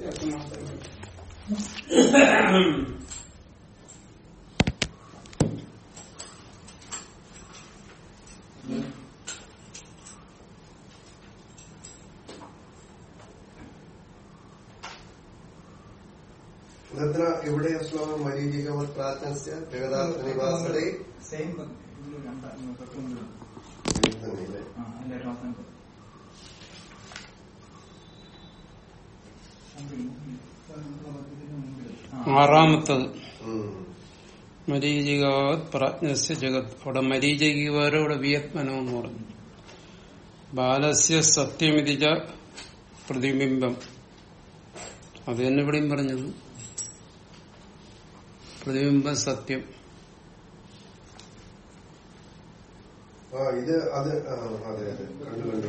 വ്യത്യാസം മാത്രമേ ഉള്ളൂ. തത്ര ഇവിടെ ശ്ലോകം മരീചികവർ പ്രാർത്ഥനസ്യ ജഗദാർത്ഥ നിവാസത്തെ സെയിം ഇതിൽ രണ്ടാണ് തൊട്ടുമുമ്പിൽ തന്നെയല്ലേ ആ അതിന്റെ ഏറ്റവും അവസാനത്തെ മുമ്പിൽ, മുമ്പിൽ. ഇതിന് മുമ്പിൽ. ആ. ആറാമത്തത് ഉം. മരീചികാവത് പ്രാജ്ഞസ്യ ജഗത് അവിടെ മരീചികവരെ ഇവിടെ വിയത്മനം എന്ന് പറഞ്ഞു ബാലസ്യ സത്യമിതിച്ച പ്രതിബിംബം അത് തന്നെ ഇവിടെയും പറഞ്ഞത് പ്രതിബിംബം സത്യം ആ ഇത് അത് ആ, അതെ അതെ കണ്ടു കണ്ടു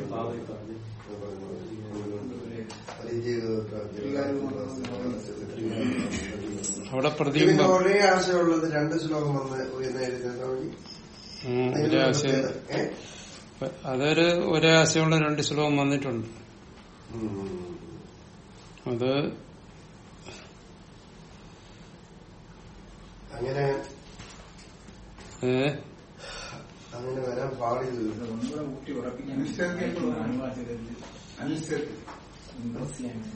അവിടെ ഇതിന് പ്രതിബിംബം ഒരേ ആശയമുള്ളത് രണ്ട് ശ്ലോകം വന്ന് എഴുതുന്ന വഴി ഉം, ഒരേ ആശയം ഏ? അതൊരു ഒരേ ആശയമുള്ള രണ്ട് ശ്ലോകം വന്നിട്ടുണ്ട് ഉം. അത് അങ്ങനെ ഏ അങ്ങനെ വരാൻ പാടില്ല ഇത് ഒന്നുകൂടെ ഊട്ടി ഉറപ്പിക്കാൻ അനുസരിക്കപ്പെടുന്നു. അനുവാചകരിൽ അനുസരിച്ച് ഇംപ്രസ് ചെയ്യാൻ വേണ്ടി.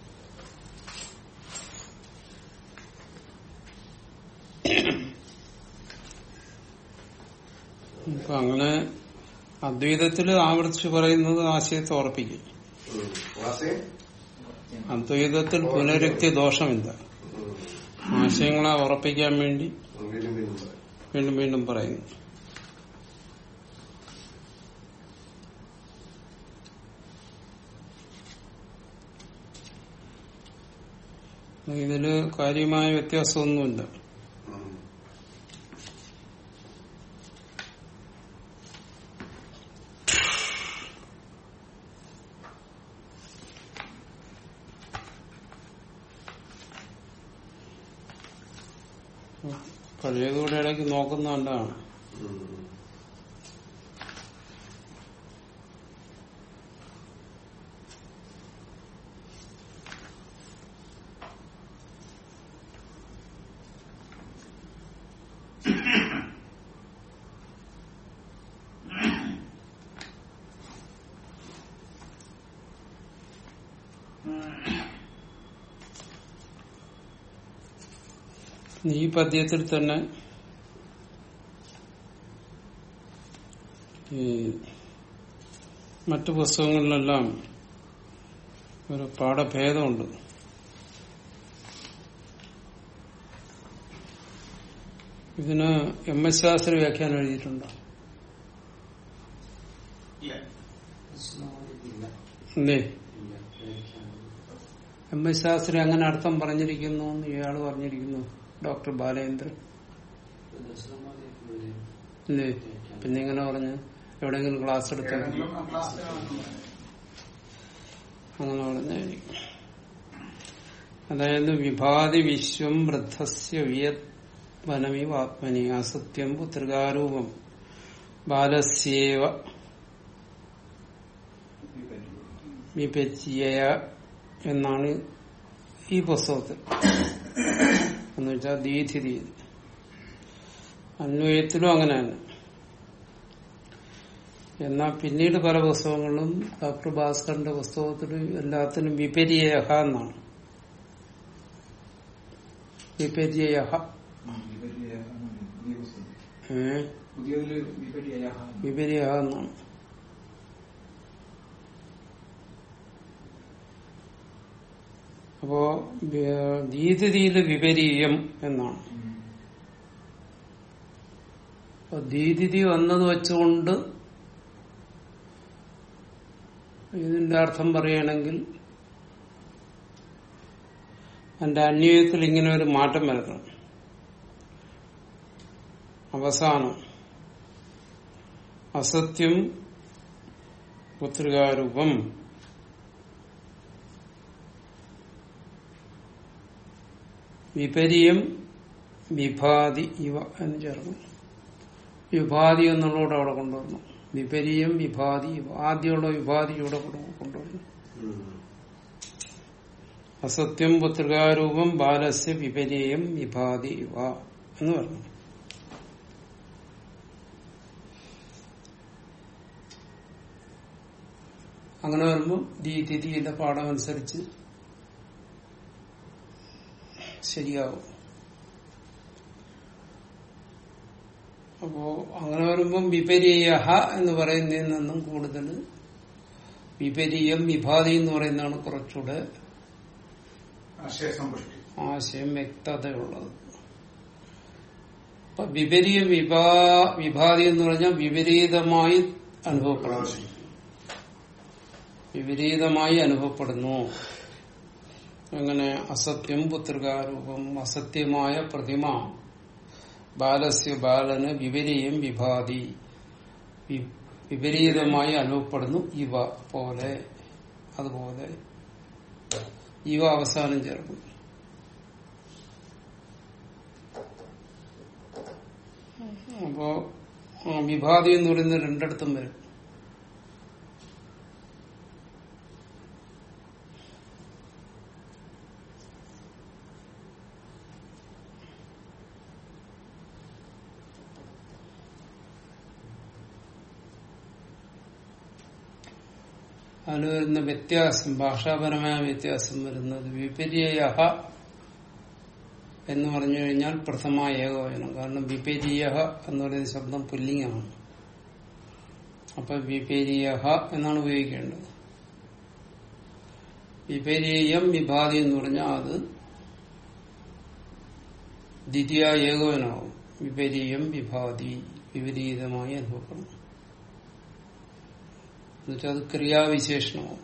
ഇപ്പൊ അങ്ങനെ അദ്വൈതത്തിൽ ആവർത്തിച്ച് പറയുന്നത് ആശയത്തെ ഉറപ്പിക്കും ഉം. വാസേ അദ്വൈതത്തിൽ പുനരുക്തി ദോഷമില്ല ഉം. ആശയങ്ങളെ ഉറപ്പിക്കാൻ വേണ്ടി വീണ്ടും വീണ്ടും പറയാം വീണ്ടും വീണ്ടും പറയുന്നു ഇതില് കാര്യമായ വ്യത്യാസമൊന്നുമില്ല ഉം. പഴയതുകൂടെ ഇടയ്ക്ക് നോക്കുന്ന കണ്ടാണ് ഉം. ഈ പദ്യത്തിൽ തന്നെ ഈ മറ്റു പുസ്തകങ്ങളിലെല്ലാം ഒരു പാഠഭേദമുണ്ട് ഇതിന് എം എസ് ശാസ്ത്രി വ്യാഖ്യാനം എഴുതിയിട്ടുണ്ടോ എന്തേ എം എസ് ശാസ്ത്രി അങ്ങനെ അർത്ഥം പറഞ്ഞിരിക്കുന്നു എന്ന് ഇയാള് പറഞ്ഞിരിക്കുന്നു ഡോക്ടർ ബാലേന്ദ്രൻ അല്ലേ പിന്നെ ഇങ്ങനെ പറഞ്ഞു എവിടെയെങ്കിലും ക്ലാസ് എടുത്ത ഏതെങ്കിലും ആ ക്ലാസ്സിലാണ് അങ്ങനെ പറഞ്ഞായിരിക്കും അതായത് വിഭാതി വിശ്വം വൃദ്ധസ്യ വിയത് വനമിവ ആത്മനി അസത്യം പുത്രികാരൂപം ബാലസ്യേവ വിപര്യ എന്നാണ് ഈ പുസ്തകത്തിൽ എന്ന് വെച്ചാൽ ദീധിതി അന്വയത്തിലും അങ്ങനെ തന്നെ എന്നാൽ പിന്നീട് പല പുസ്തകങ്ങളിലും ഡോക്ടർ ഭാസ്കറിന്റെ പുസ്തകത്തിലും എല്ലാത്തിനും വിപര്യഹ എന്നാണ് വിപര്യഹ വിപര്യ ഈ പുസ്തകം. ഏ പുതിയതില് വിപര്യ വിപര്യഹ എന്നാണ് അപ്പോ ദീതിയില് വിപരീയം എന്നാണ് അപ്പൊ ദീതിഥി വന്നത് വെച്ചുകൊണ്ട് ഇതിന്റെ അർത്ഥം പറയുകയാണെങ്കിൽ എന്റെ അന്വയത്തിൽ ഇങ്ങനെ ഒരു മാറ്റം വരുത്തണം അവസാനം അസത്യം പുത്രികാരൂപം വിപരീയം വിഭാതി ഇവ എന്ന് ചേർന്നു വിഭാതി എന്നുള്ളൂടെ അവിടെ കൊണ്ടുവന്നു വിപരീയം വിഭാതി ഇവ ആദ്യമുള്ള വിഭാതി ഇവിടെ കൊണ്ടു- കൊണ്ടുവന്നു ഉം. അസത്യം പുത്രികാരൂപം ബാലസ്യ വിപരീയം വിഭാതി വ എന്ന് പറഞ്ഞു അങ്ങനെ വരുമ്പോൾ ദീതിഥിയുടെ പാഠം അനുസരിച്ച് ശരിയാവും അപ്പോ അങ്ങനെ വരുമ്പം വിപരീയ എന്ന് പറയുന്നതിൽ നിന്നും കൂടുതൽ വിപരീയം വിഭാതി എന്ന് പറയുന്നതാണ് കുറച്ചുകൂടെ ആശയസമ്പുഷ്ടി ആശയം വ്യക്തതയുള്ളത് അപ്പൊ വിപരീയ വിഭാ വിഭാതി എന്ന് പറഞ്ഞാൽ വിപരീതമായി അനുഭവപ്പെടുന്നു വിപരീതമായി അനുഭവപ്പെടുന്നു അങ്ങനെ അസത്യം പുത്രികാരൂപം അസത്യമായ പ്രതിമ ബാലസ്യ ബാലന് വിപരീയം വിഭാതി വി- വിപരീതമായി അനുഭവപ്പെടുന്നു ഇവ പോലെ അതുപോലെ ഇവ അവസാനം ചേർക്കും അപ്പോ ആ, വിഭാതി എന്ന് പറയുന്നത് രണ്ടിടത്തും വരും അതിൽ വരുന്ന വ്യത്യാസം ഭാഷാപരമായ വ്യത്യാസം വരുന്നത് വിപര്യ എന്ന് പറഞ്ഞു കഴിഞ്ഞാൽ പ്രഥമ ഏകവചനം കാരണം വിപരീയ എന്ന് പറയുന്ന ശബ്ദം പുല്ലിംഗമാണ് അപ്പൊ വിപരീയ എന്നാണ് ഉപയോഗിക്കേണ്ടത് വിപരീയം വിഭാതി എന്ന് പറഞ്ഞാൽ അത് ദ്വിതീയ ഏകവനാവും വിപരീയം വിഭാതി വിപരീതമായി അനുഭവപ്പെടും എന്നുവെച്ചാൽ അത് ക്രിയാവിശേഷണമാവും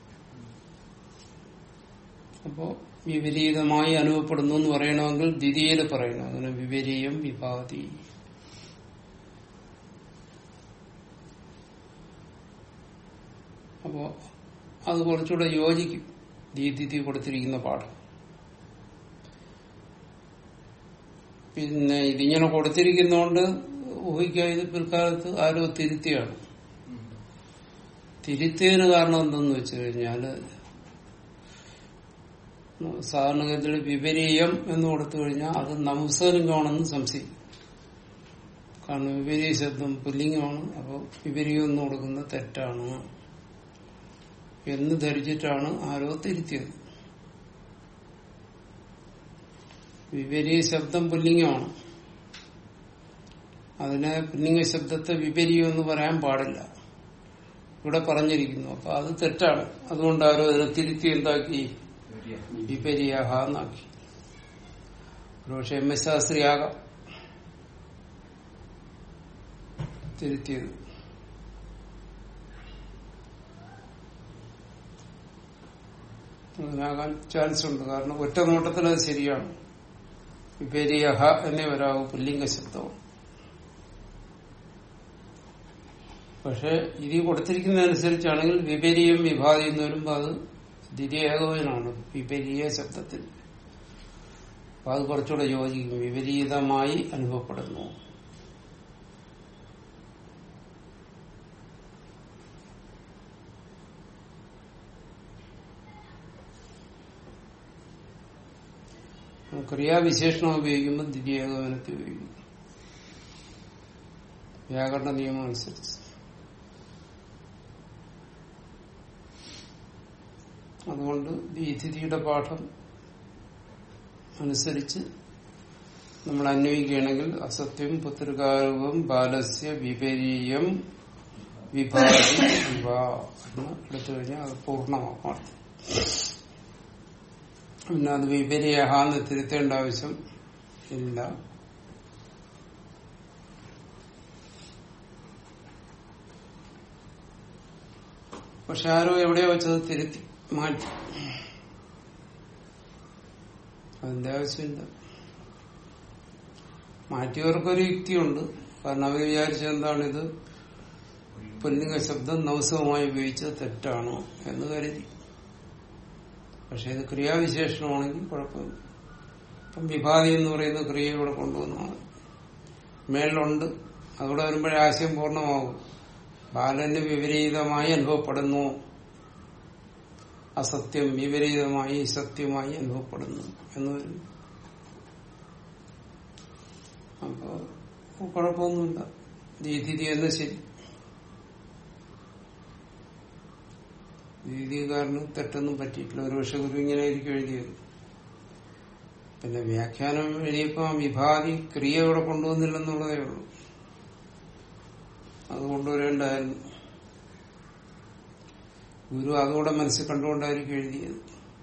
അപ്പോ വിപരീതമായി അനുഭവപ്പെടുന്നു എന്ന് പറയണമെങ്കിൽ ദ്വിതീയയിൽ പറയണം അങ്ങനെ വിപരീയം വിഭാതി അപ്പോ അത് കുറച്ചുകൂടെ യോജിക്കും ദീതിഥി കൊടുത്തിരിക്കുന്ന പാഠം പിന്നെ ഇതിങ്ങനെ കൊടുത്തിരിക്കുന്നോണ്ട് ഊഹിക്കാൻ ഇത് പിൽക്കാലത്ത് ആരോ തിരുത്തിയാണ് തിരുത്തിയതിന് കാരണം എന്തെന്ന് വെച്ച് കഴിഞ്ഞാല് സാധാരണഗതിയിൽ വിപരീയം എന്ന് കൊടുത്തു കഴിഞ്ഞാൽ അത് നംസലിംഗമാണെന്ന് സംശയിക്കും കാരണം വിപരീയ ശബ്ദം പുല്ലിംഗമാണ് അപ്പോൾ വിപരീയം എന്ന് കൊടുക്കുന്നത് തെറ്റാണ് എന്ന് ധരിച്ചിട്ടാണ് ആരോ തിരുത്തിയത് വിപരീയ ശബ്ദം പുല്ലിംഗമാണ് അതിനെ പുല്ലിംഗ ശബ്ദത്തെ വിപരീയം എന്ന് പറയാൻ പാടില്ല ഇവിടെ പറഞ്ഞിരിക്കുന്നു അപ്പൊ അത് തെറ്റാണ് അതുകൊണ്ട് ആരോ അതിനെ തിരുത്തി എന്താക്കി വിപര്യാഹ എന്നാക്കി ഒരുപക്ഷെ എം എസ് ശാസ്ത്രിയാകാം തിരുത്തിയത് അങ്ങനാകാൻ ചാൻസ് ഉണ്ട് കാരണം ഒറ്റ നോട്ടത്തിൽ അത് ശരിയാണ് വിപര്യഹ എന്നേ വരാവൂ പുല്ലിംഗ ശബ്ദവും പക്ഷെ ഇത് കൊടുത്തിരിക്കുന്നതനുസരിച്ചാണെങ്കിൽ വിപരീയം വിഭാതി എന്ന് വരുമ്പോൾ അത് ദ്വിതീയകവനാണ് വിപരീയ ശബ്ദത്തിൽ അപ്പൊ അത് കുറച്ചുകൂടെ യോജിക്കും വിപരീതമായി അനുഭവപ്പെടുന്നു ക്രിയാവിശേഷണം ഉപയോഗിക്കുമ്പോൾ ദ്വിതീയകവനത്തെ ഉപയോഗിക്കും വ്യാകരണ നിയമം അനുസരിച്ച് അതുകൊണ്ട് ദീതിഥിയുടെ പാഠം അനുസരിച്ച് നമ്മൾ അന്വയിക്കുകയാണെങ്കിൽ അസത്യം പുത്രികാരൂപം ബാലസ്യ വിപരീയം വിഭാതി വിവ എന്ന് എടുത്തു കഴിഞ്ഞാൽ അത് പൂർണ്ണമാക്കും അർത്ഥം പിന്നെ അത് വിപരീയഹാന്ന് തിരുത്തേണ്ട ആവശ്യം ഇല്ല പക്ഷെ ആരോ എവിടെയോ വെച്ചത് തിരുത്തി മാറ്റി അതിന്റെ ആവശ്യമില്ല മാറ്റിയവർക്കൊരു യുക്തിയുണ്ട് കാരണം അവർ വിചാരിച്ച എന്താണിത് പുല്ലിംഗ ശബ്ദം നവസവുമായി ഉപയോഗിച്ചത് തെറ്റാണോ എന്ന് കരുതി പക്ഷെ ഇത് ക്രിയാവിശേഷണമാണെങ്കിൽ കുഴപ്പമില്ല ഇപ്പം വിഭാതി എന്ന് പറയുന്ന ക്രിയ ഇവിടെ കൊണ്ടുവന്നതാണ് മേളിലുണ്ട് അതോടെ വരുമ്പോഴേ ആശയം പൂർണ്ണമാകും ബാലന് വിപരീതമായി അനുഭവപ്പെടുന്നു അസത്യം വിപരീതമായി സത്യമായി അനുഭവപ്പെടുന്നു എന്ന് വരും അപ്പൊ കുഴപ്പമൊന്നുമില്ല ദീതിരി എന്ന് ശരി ദീതികാരന് തെറ്റൊന്നും പറ്റിയിട്ടില്ല ഒരുപക്ഷെ ഗുരു ഇങ്ങനെ ആയിരിക്കും എഴുതിയത് പിന്നെ വ്യാഖ്യാനം എഴുതിയപ്പോ ആ വിഭാതി ക്രിയ ഇവിടെ കൊണ്ടുവന്നില്ലെന്നുള്ളതേ ഉള്ളൂ അത് കൊണ്ടുവരേണ്ടായിരുന്നു ഗുരു അതുകൂടെ മനസ്സിൽ കണ്ടുകൊണ്ടായിരിക്കും എഴുതിയത്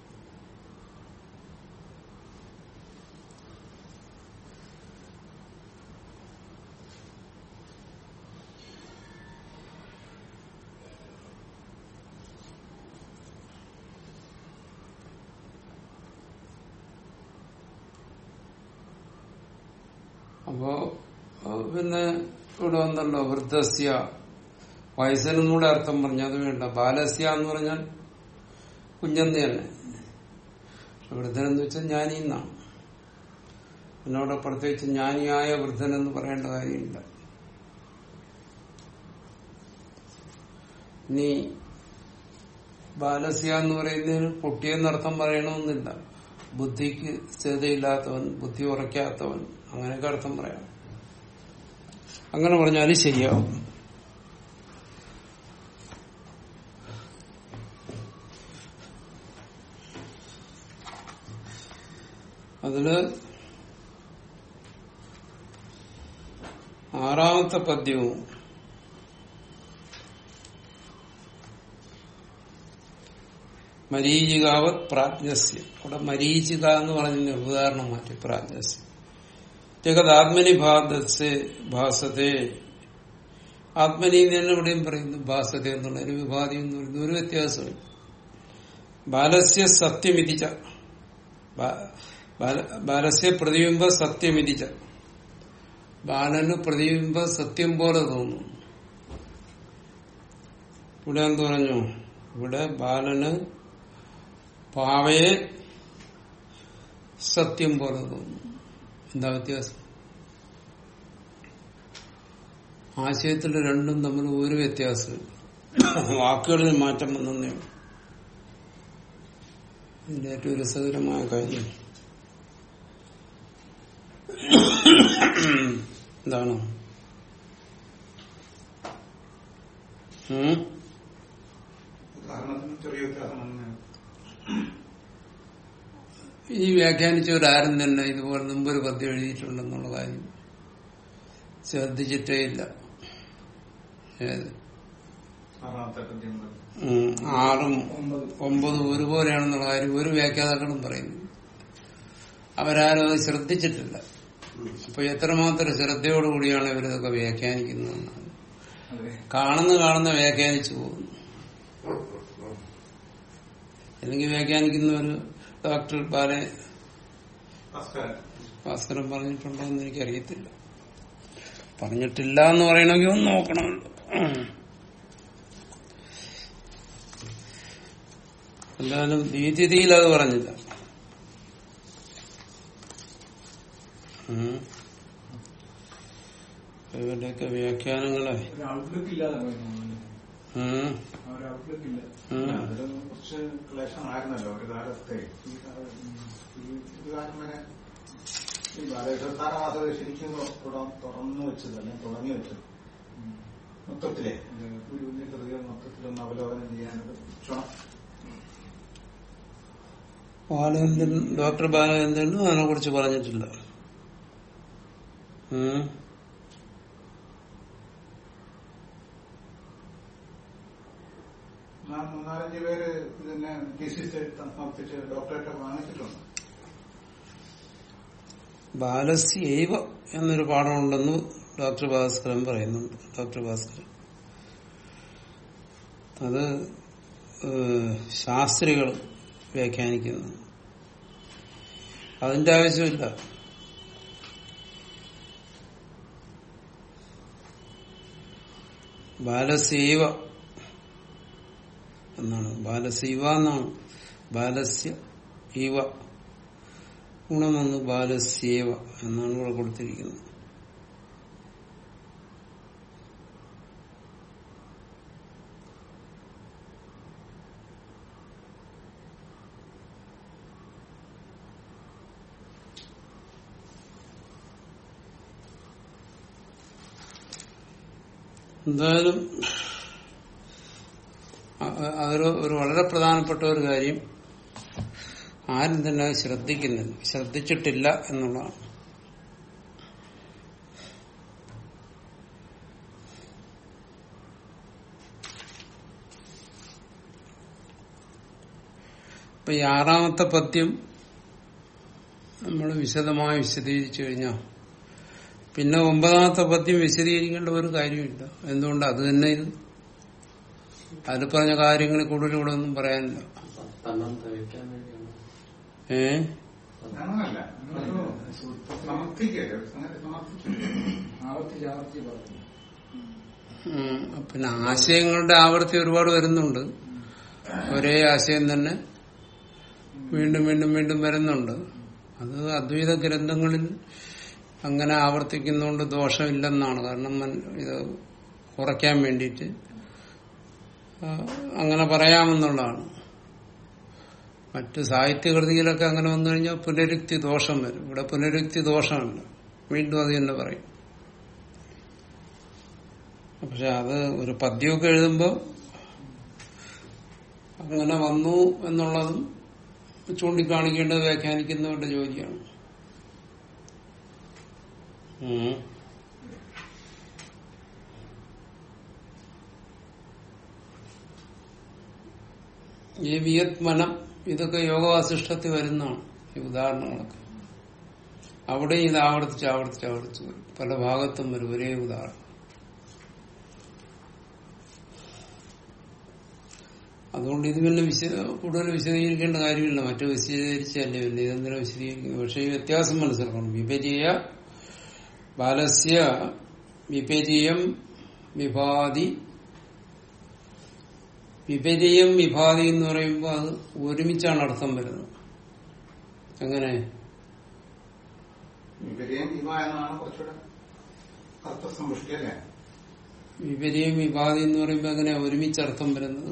അപ്പോ അഹ് പിന്നെ ഇവിടെ വന്നല്ലോ വൃദ്ധസ്യ വയസ്സനെന്നൂടെ അർത്ഥം പറഞ്ഞു അത് വേണ്ട ബാലസ്യ എന്ന് പറഞ്ഞാൽ കുഞ്ഞെന്ന് തന്നെ പക്ഷെ വൃദ്ധനെന്ന് വെച്ചാൽ ജ്ഞാനി എന്നാണ് എന്നോട് പ്രത്യേകിച്ച് ജ്ഞാനിയായ വൃദ്ധൻ എന്ന് പറയേണ്ട കാര്യമില്ല ഇനി ബാലസ്യ എന്ന് പറയുന്നതിന് കുട്ടിയെന്നർത്ഥം പറയണമെന്നില്ല ബുദ്ധിക്ക് സ്ഥിരതയില്ലാത്തവൻ ബുദ്ധി ഉറയ്ക്കാത്തവൻ അങ്ങനെയൊക്കെ അർത്ഥം പറയാം അങ്ങനെ പറഞ്ഞാലും ശരിയാവും അതില് ആറാമത്തെ പദ്യവും മരീചികാവത് പ്രാജ്ഞസ്യ അവിടെ മരീചിക എന്ന് പറഞ്ഞ ഉദാഹരണം മാറ്റി പ്രാജ്ഞസ്യ ജഗതാത്മനി ഭാസത്തെ ഭാസത്തെ ആത്മനി എന്ന് തന്നെ ഇവിടെയും പറയുന്നു ഭാസത എന്നുള്ള ഒരു വിഭാതി എന്ന് പറയുന്ന ഒരു വ്യത്യാസമില്ല ബാലസ്യ സത്യമിതിച്ച ബാലസ്യ പ്രതിബിംബ സത്യമിതിച്ച ബാലന് പ്രതിബിംബ സത്യം പോലെ തോന്നുന്നു ഇവിടെ എന്ത് പറഞ്ഞു ഇവിടെ ബാലന് പാവയെ സത്യം പോലെ തോന്നുന്നു എന്താ വ്യത്യാസം ആശയത്തിൽ രണ്ടും തമ്മിൽ ഒരു വ്യത്യാസമില്ല വാക്കുകളിൽ മാറ്റം വന്നേ ഉള്ളൂ ഇതിന്റെ ഏറ്റവും രസകരമായ കാര്യം എന്താണ് ഉം? ഉദാഹരണത്തിന് ചെറിയ വ്യത്യാസം തന്നെ ഈ വ്യാഖ്യാനിച്ചവരാരും തന്നെ ഇതുപോലെ മുമ്പൊരു പദ്യം എഴുതിയിട്ടുണ്ടെന്നുള്ള കാര്യം ശ്രദ്ധിച്ചിട്ടേ ഇല്ല ഏത് ആറാമത്തെ പദ്യം മുതൽ. ഉം, ആറും ഒമ്പത് ഒമ്പതും ഒരുപോലെയാണെന്നുള്ള കാര്യം ഒരു വ്യാഖ്യാതാക്കളും പറയുന്നു അവരാരും അത് ശ്രദ്ധിച്ചിട്ടില്ല അപ്പൊ എത്രമാത്രം ശ്രദ്ധയോടുകൂടിയാണ് ഇവരിതൊക്കെ വ്യാഖ്യാനിക്കുന്നതെന്നാണ് അതെ കാണുന്ന കാണുന്ന വ്യാഖ്യാനിച്ചു പോകുന്നു അല്ലെങ്കിൽ വ്യാഖ്യാനിക്കുന്നവര് ഡോക്ടർ ബാലെ ഭാസ്കരൻ ഭാസ്കരൻ പറഞ്ഞിട്ടുണ്ടോ എന്ന് എനിക്കറിയത്തില്ല പറഞ്ഞിട്ടില്ല എന്ന് പറയണമെങ്കിൽ ഒന്ന് നോക്കണമല്ലോ ഉം. എന്തായാലും ദീതിയിൽ അത് പറഞ്ഞില്ല ഉം. ഇവരുടെയൊക്കെ വ്യാഖ്യാനങ്ങളെ ഒരു ഔട്ട്ലുക്ക് ഇല്ലാതെ പോയിരുന്നു ഉം. ആ ഒരു ഔട്ട്ലുക്ക് ഇല്ല ഉം. അതിൽ കുറച്ച് ക്ലേശമായിരുന്നല്ലോ ഒരു കാലത്തെ ഈ കാല- ഈ ഒരു കാലം വരെ ഈ ബാലകൃഷ്ണത്താരം അത് ശരിക്കും തുറ- തുറന്നു വെച്ചത് അല്ലെങ്കിൽ തുടങ്ങി വെച്ചത് ഉം. മൊത്തത്തിലെ ഗുരുവിന്റെ കൃതികൾ മൊത്തത്തിലൊന്ന് അവലോകനം ചെയ്യാനത് ക്ഷണം ബാലചന്ദ്രൻ ഡോക്ടർ ബാലചന്ദ്രനും അതിനെ കുറിച്ച് പറഞ്ഞിട്ടില്ല ഉം. ഞാൻ മൂന്നാലഞ്ച് പേര് ഇതിനെ തീസിസ് സമർപ്പിച്ച് ഡോക്ടറേറ്റ് വാങ്ങിച്ചിട്ടുണ്ട് ബാലസ്യൈവ എന്നൊരു പാഠമുണ്ടെന്ന് ഡോക്ടർ ഭാസ്കരൻ പറയുന്നുണ്ട് ഡോക്ടർ ഭാസ്കരൻ അത് ഏഹ്, ശാസ്ത്രികൾ വ്യാഖ്യാനിക്കുന്നു അതിന്റെ ആവശ്യമില്ല ബാലസൈവ എന്നാണ് ബാലസൈവ എന്നാണ് ബാലസ്യ ഇവ ഗുണം വന്ന് ബാലസ്യേവ എന്നാണ് ഇവിടെ കൊടുത്തിരിക്കുന്നത് എന്തായാലും അ- അ- അതൊരു ഒരു വളരെ പ്രധാനപ്പെട്ട ഒരു കാര്യം ആരും തന്നെ അത് ശ്രദ്ധിക്കുന്നില്ല ശ്രദ്ധിച്ചിട്ടില്ല എന്നുള്ളതാണ് ഇപ്പൊ ഈ ആറാമത്തെ പദ്യം നമ്മൾ വിശദമായി വിശദീകരിച്ചു കഴിഞ്ഞാൽ പിന്നെ ഒമ്പതാമത്തെ പദ്യം വിശദീകരിക്കേണ്ട ഒരു കാര്യമില്ല എന്തുകൊണ്ട് അത് തന്നെ ഇത് അതിൽ പറഞ്ഞ കാര്യങ്ങളിൽ കൂടുതൽ ഇവിടെ ഒന്നും പറയാനില്ല പത്തെണ്ണം തയ്ക്കാൻ വേണ്ടിയാണ് ഏ അങ്ങനല്ല സമർത്ഥിക്കല്ലേ സംഗതി സമർത്ഥിക്കും ആവർത്തിച്ച് ആവർത്തിച്ച് പറഞ്ഞു ഉം, പിന്നെ ആശയങ്ങളുടെ ആവർത്തി ഒരുപാട് വരുന്നുണ്ട് ഒരേ ആശയം തന്നെ വീണ്ടും വീണ്ടും വീണ്ടും വരുന്നുണ്ട് അത് അദ്വൈത ഗ്രന്ഥങ്ങളിൽ അങ്ങനെ ആവർത്തിക്കുന്നതുകൊണ്ട് ദോഷമില്ലെന്നാണ് കാരണം മൻ- ഇത് കുറയ്ക്കാൻ വേണ്ടിയിട്ട് ആ, അങ്ങനെ പറയാമെന്നുള്ളതാണ് മറ്റ് സാഹിത്യകൃതിയിലൊക്കെ അങ്ങനെ വന്നു കഴിഞ്ഞാൽ പുനരുക്തി ദോഷം വരും ഇവിടെ പുനരുക്തി ദോഷമല്ല വീണ്ടും അത് തന്നെ പറയും പക്ഷെ അത് ഒരു പദ്യമൊക്കെ എഴുതുമ്പോൾ അങ്ങനെ വന്നു എന്നുള്ളതും ചൂണ്ടിക്കാണിക്കേണ്ടത് വ്യാഖ്യാനിക്കുന്നവരുടെ ജോലിയാണ് ഉം. ഈ വിയത് മനം ഇതൊക്കെ യോഗവാസിഷ്ടത്തിൽ വരുന്നതാണ് ഈ ഉദാഹരണങ്ങളൊക്കെ അവിടെ ഇത് ആവർത്തിച്ച് ആവർത്തിച്ച് ആവർത്തിച്ച് വരും പല ഭാഗത്തും വരും ഒരേ ഉദാഹരണം അതുകൊണ്ട് ഇത് പിന്നെ വിശ കൂടുതൽ വിശദീകരിക്കേണ്ട കാര്യമില്ല മറ്റു വിശദീകരിച്ചല്ലേ പിന്നെ ഇതെന്തിനാ വിശദീകരിക്കുന്നത് പക്ഷെ ഈ വ്യത്യാസം മനസ്സിലാക്കണം വിപരീയ ബാലസ്യ വിപരീയം വിഭാതി വിപരീയം വിഭാതി എന്ന് പറയുമ്പോൾ അത് ഒരുമിച്ചാണ് അർത്ഥം വരുന്നത് എങ്ങനെ വിപര്യം ഇവ എന്നാണ് കുറച്ചുകൂടെ അർത്ഥസമ്പുഷ്ടി അല്ലേ വിപരീയം വിഭാതി എന്ന് പറയുമ്പോൾ എങ്ങനെയാ ഒരുമിച്ച് അർത്ഥം വരുന്നത്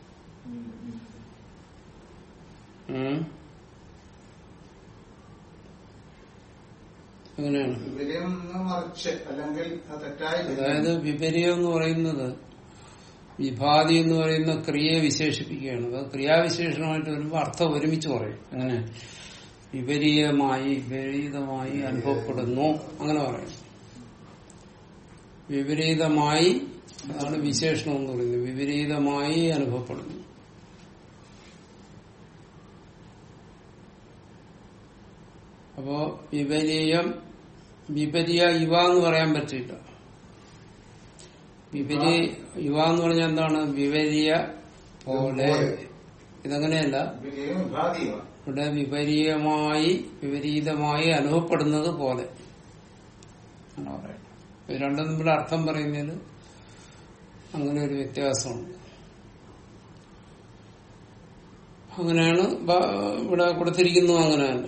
ഉം? എങ്ങനെയാണ് വിപര്യം എന്ന് മറിച്ച് അല്ലെങ്കിൽ അത് തെറ്റായി അതായത് വിപരീയം എന്ന് പറയുന്നത് വിഭാതി എന്ന് പറയുന്ന ക്രിയയെ വിശേഷിപ്പിക്കുകയാണ് അത് ക്രിയാവിശേഷണമായിട്ട് വരുമ്പോൾ അർത്ഥം ഒരുമിച്ച് പറയും അങ്ങനെ വിപരീതമായി വിപരീതമായി അനുഭവപ്പെടുന്നു അങ്ങനെ പറയും വിപരീതമായി അതാണ് വിശേഷണം എന്ന് പറയുന്നത് വിപരീതമായി അനുഭവപ്പെടുന്നു അപ്പോ വിപരീയം വിപരീയ ഇവ എന്ന് പറയാൻ പറ്റില്ല വിപരീ യുവ എന്ന് പറഞ്ഞാൽ എന്താണ് വിപരീയ പോലെ ഇതങ്ങനെയല്ല വിപര്യം വിഭാതീവ ഇവിടെ വിപരീയമായി വിപരീതമായി അനുഭവപ്പെടുന്നത് പോലെ ആണ് പറയുന്നത് ഇത് രണ്ടും തമ്മിൽ അർത്ഥം പറയുന്നതിൽ അങ്ങനെ ഒരു വ്യത്യാസമുണ്ട് അങ്ങനെയാണ് ബ- ഇവിടെ കൊടുത്തിരിക്കുന്നു അങ്ങനെ തന്നെ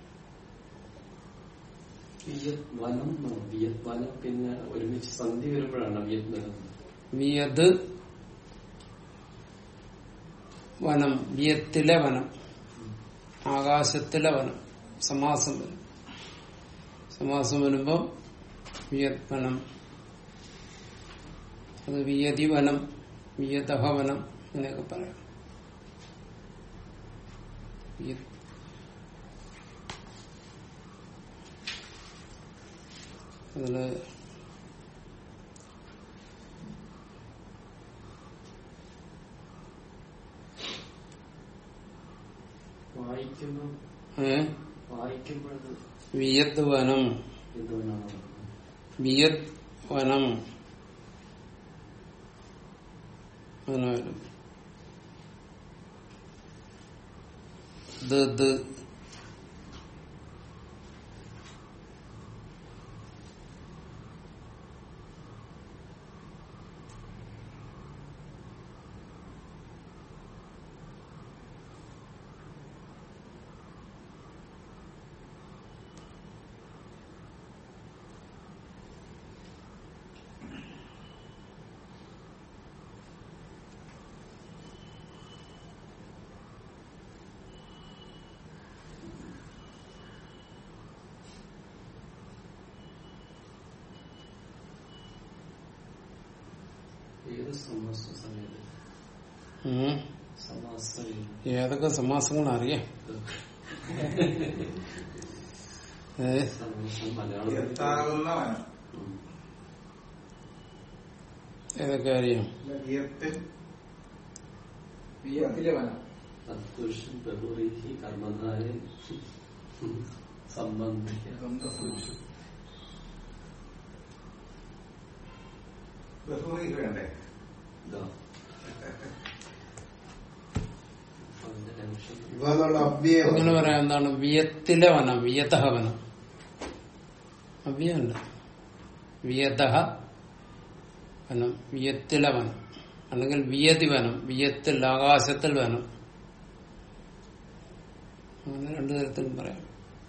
വിയത് വനം എന്നോ? വിയത് വനം പിന്നെ ഒരുമിച്ച് സന്ധി വരുമ്പോഴാണ് വിയത് വനം വിയത് വനം വിയത്തിലെ വനം ആകാശത്തിലെ വനം സമാസം വരും സമാസം വരുമ്പോ വിയത് വനം അത് വിയതി വനം വിയതഹ വനം അങ്ങനെയൊക്കെ പറയാം വിയത് അതില് വായിക്കുമ്പോൾ ഏ വായിക്കുമ്പോഴത് വിയത് വനം എന്തുകൊണ്ടാണ് വിയത് വനം അങ്ങനെ വരും ദ ദ ഏത് സമാസ സമയത്ത് ഉം. സമാസം ഏതൊക്കെ സമാസങ്ങൾ അറിയാം ഏ സമാസം മലയാളം എത്താകുന്ന വനം ഉം. ഏതൊക്കെ അറിയാം വിയത്തിൽ വിയത്തിലെ വനം തത്പുരുഷൻ ബഹുരീഹി കർമ്മധാരൻ സംബന്ധിക്ക ദ്വന്ദ്വപുരുഷൻ. ബഹുമതി വേണ്ടേ ഇതാ. അതിന്റെ ടെൻഷൻ. ഇവ എന്നുള്ള അവ്യയം അങ്ങനെ പറയാം എന്താണ് വിയത്തിലെ വനം വിയതഹ വനം അവ്യല്ല വിയതഹ വനം വിയത്തിലെ വനം അല്ലെങ്കിൽ വിയതി വനം വിയത്തിൽ ആകാശത്തിൽ വനം അങ്ങനെ രണ്ടു തരത്തിലും പറയാം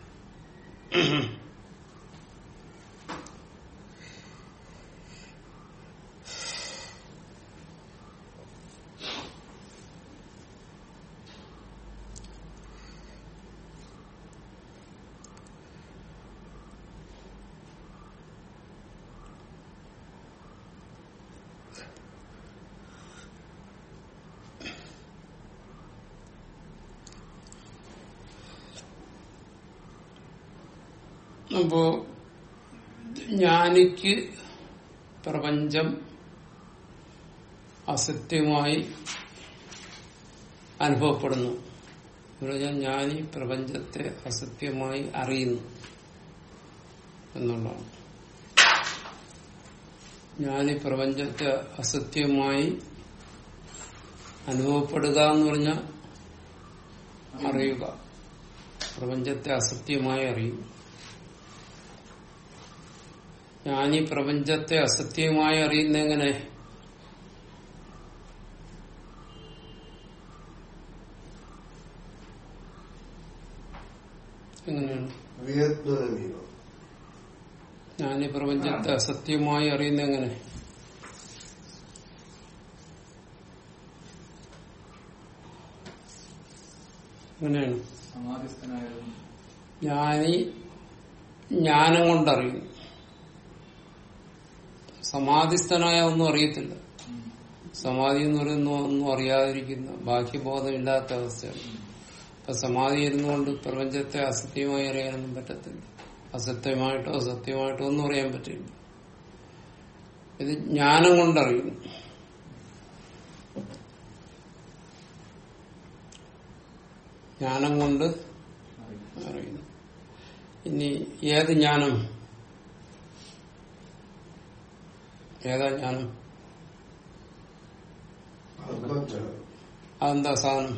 അപ്പോ ജ്ഞാനിക്ക് പ്രപഞ്ചം അസത്യമായി അനുഭവപ്പെടുന്നു എന്ന് പറഞ്ഞാൽ ജ്ഞാനി പ്രപഞ്ചത്തെ അസത്യമായി അറിയുന്നു എന്നുള്ളതാണ് ജ്ഞാനി പ്രപഞ്ചത്തെ അസത്യമായി അനുഭവപ്പെടുക എന്ന് പറഞ്ഞാൽ അറിയുക പ്രപഞ്ചത്തെ അസത്യമായി അറിയും ജ്ഞാനി പ്രപഞ്ചത്തെ അസത്യമായി അറിയുന്ന എങ്ങനെ എങ്ങനെയാണ് വിയത്വനമീവ ജ്ഞാനി പ്രപഞ്ചത്തെ അസത്യമായി അറിയുന്ന എങ്ങനെ എങ്ങനെയാണ് സമാധിസ്ഥനായതും ജ്ഞാനി ജ്ഞാനം കൊണ്ടറിയുന്നു സമാധിസ്ഥനായ ഒന്നും അറിയത്തില്ല സമാധി എന്ന് പറയുന്ന ഒന്നും അറിയാതിരിക്കുന്ന ബാഹ്യബോധമില്ലാത്ത അവസ്ഥയാണ് അപ്പൊ സമാധി ഇരുന്നുകൊണ്ട് പ്രപഞ്ചത്തെ അസത്യമായി അറിയാനൊന്നും പറ്റത്തില്ല അസത്യമായിട്ടോ സത്യമായിട്ടോ ഒന്നും അറിയാൻ പറ്റില്ല ഇത് ജ്ഞാനം കൊണ്ടറിയുന്നു ജ്ഞാനം കൊണ്ട് അറിയുന്നു ഇനി ഏത് ജ്ഞാനം ഏതാ ജ്ഞാനം ആത്മജ്ഞാനം അതെന്താ സാധനം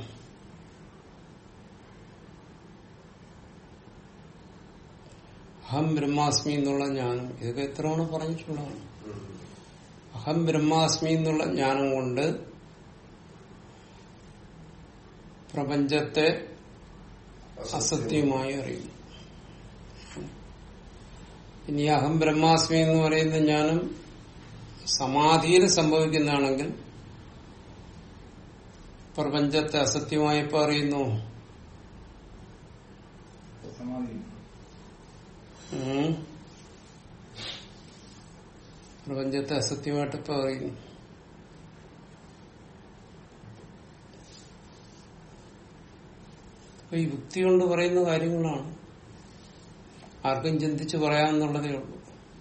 അഹം ബ്രഹ്മാസ്മി എന്നുള്ള ജ്ഞാനം ഇതൊക്കെ എത്ര തവണ പറഞ്ഞിട്ടുള്ളതാണ് അഹം ബ്രഹ്മാസ്മി എന്നുള്ള ജ്ഞാനം കൊണ്ട് പ്രപഞ്ചത്തെ അസത്യമായി അറിയുന്നു ഇനി അഹം ബ്രഹ്മാസ്മി എന്ന് പറയുന്ന ജ്ഞാനം സമാധിയിൽ സംഭവിക്കുന്നതാണെങ്കിൽ പ്രപഞ്ചത്തെ അസത്യമായി ഇപ്പൊ അറിയുന്നു സമാധി ഉം. പ്രപഞ്ചത്തെ അസത്യമായിട്ട് ഇപ്പൊ അറിയുന്നു അപ്പൊ ഈ യുക്തി കൊണ്ട് പറയുന്ന കാര്യങ്ങളാണ് ആർക്കും ചിന്തിച്ച് പറയാമെന്നുള്ളതേ ഉള്ളൂ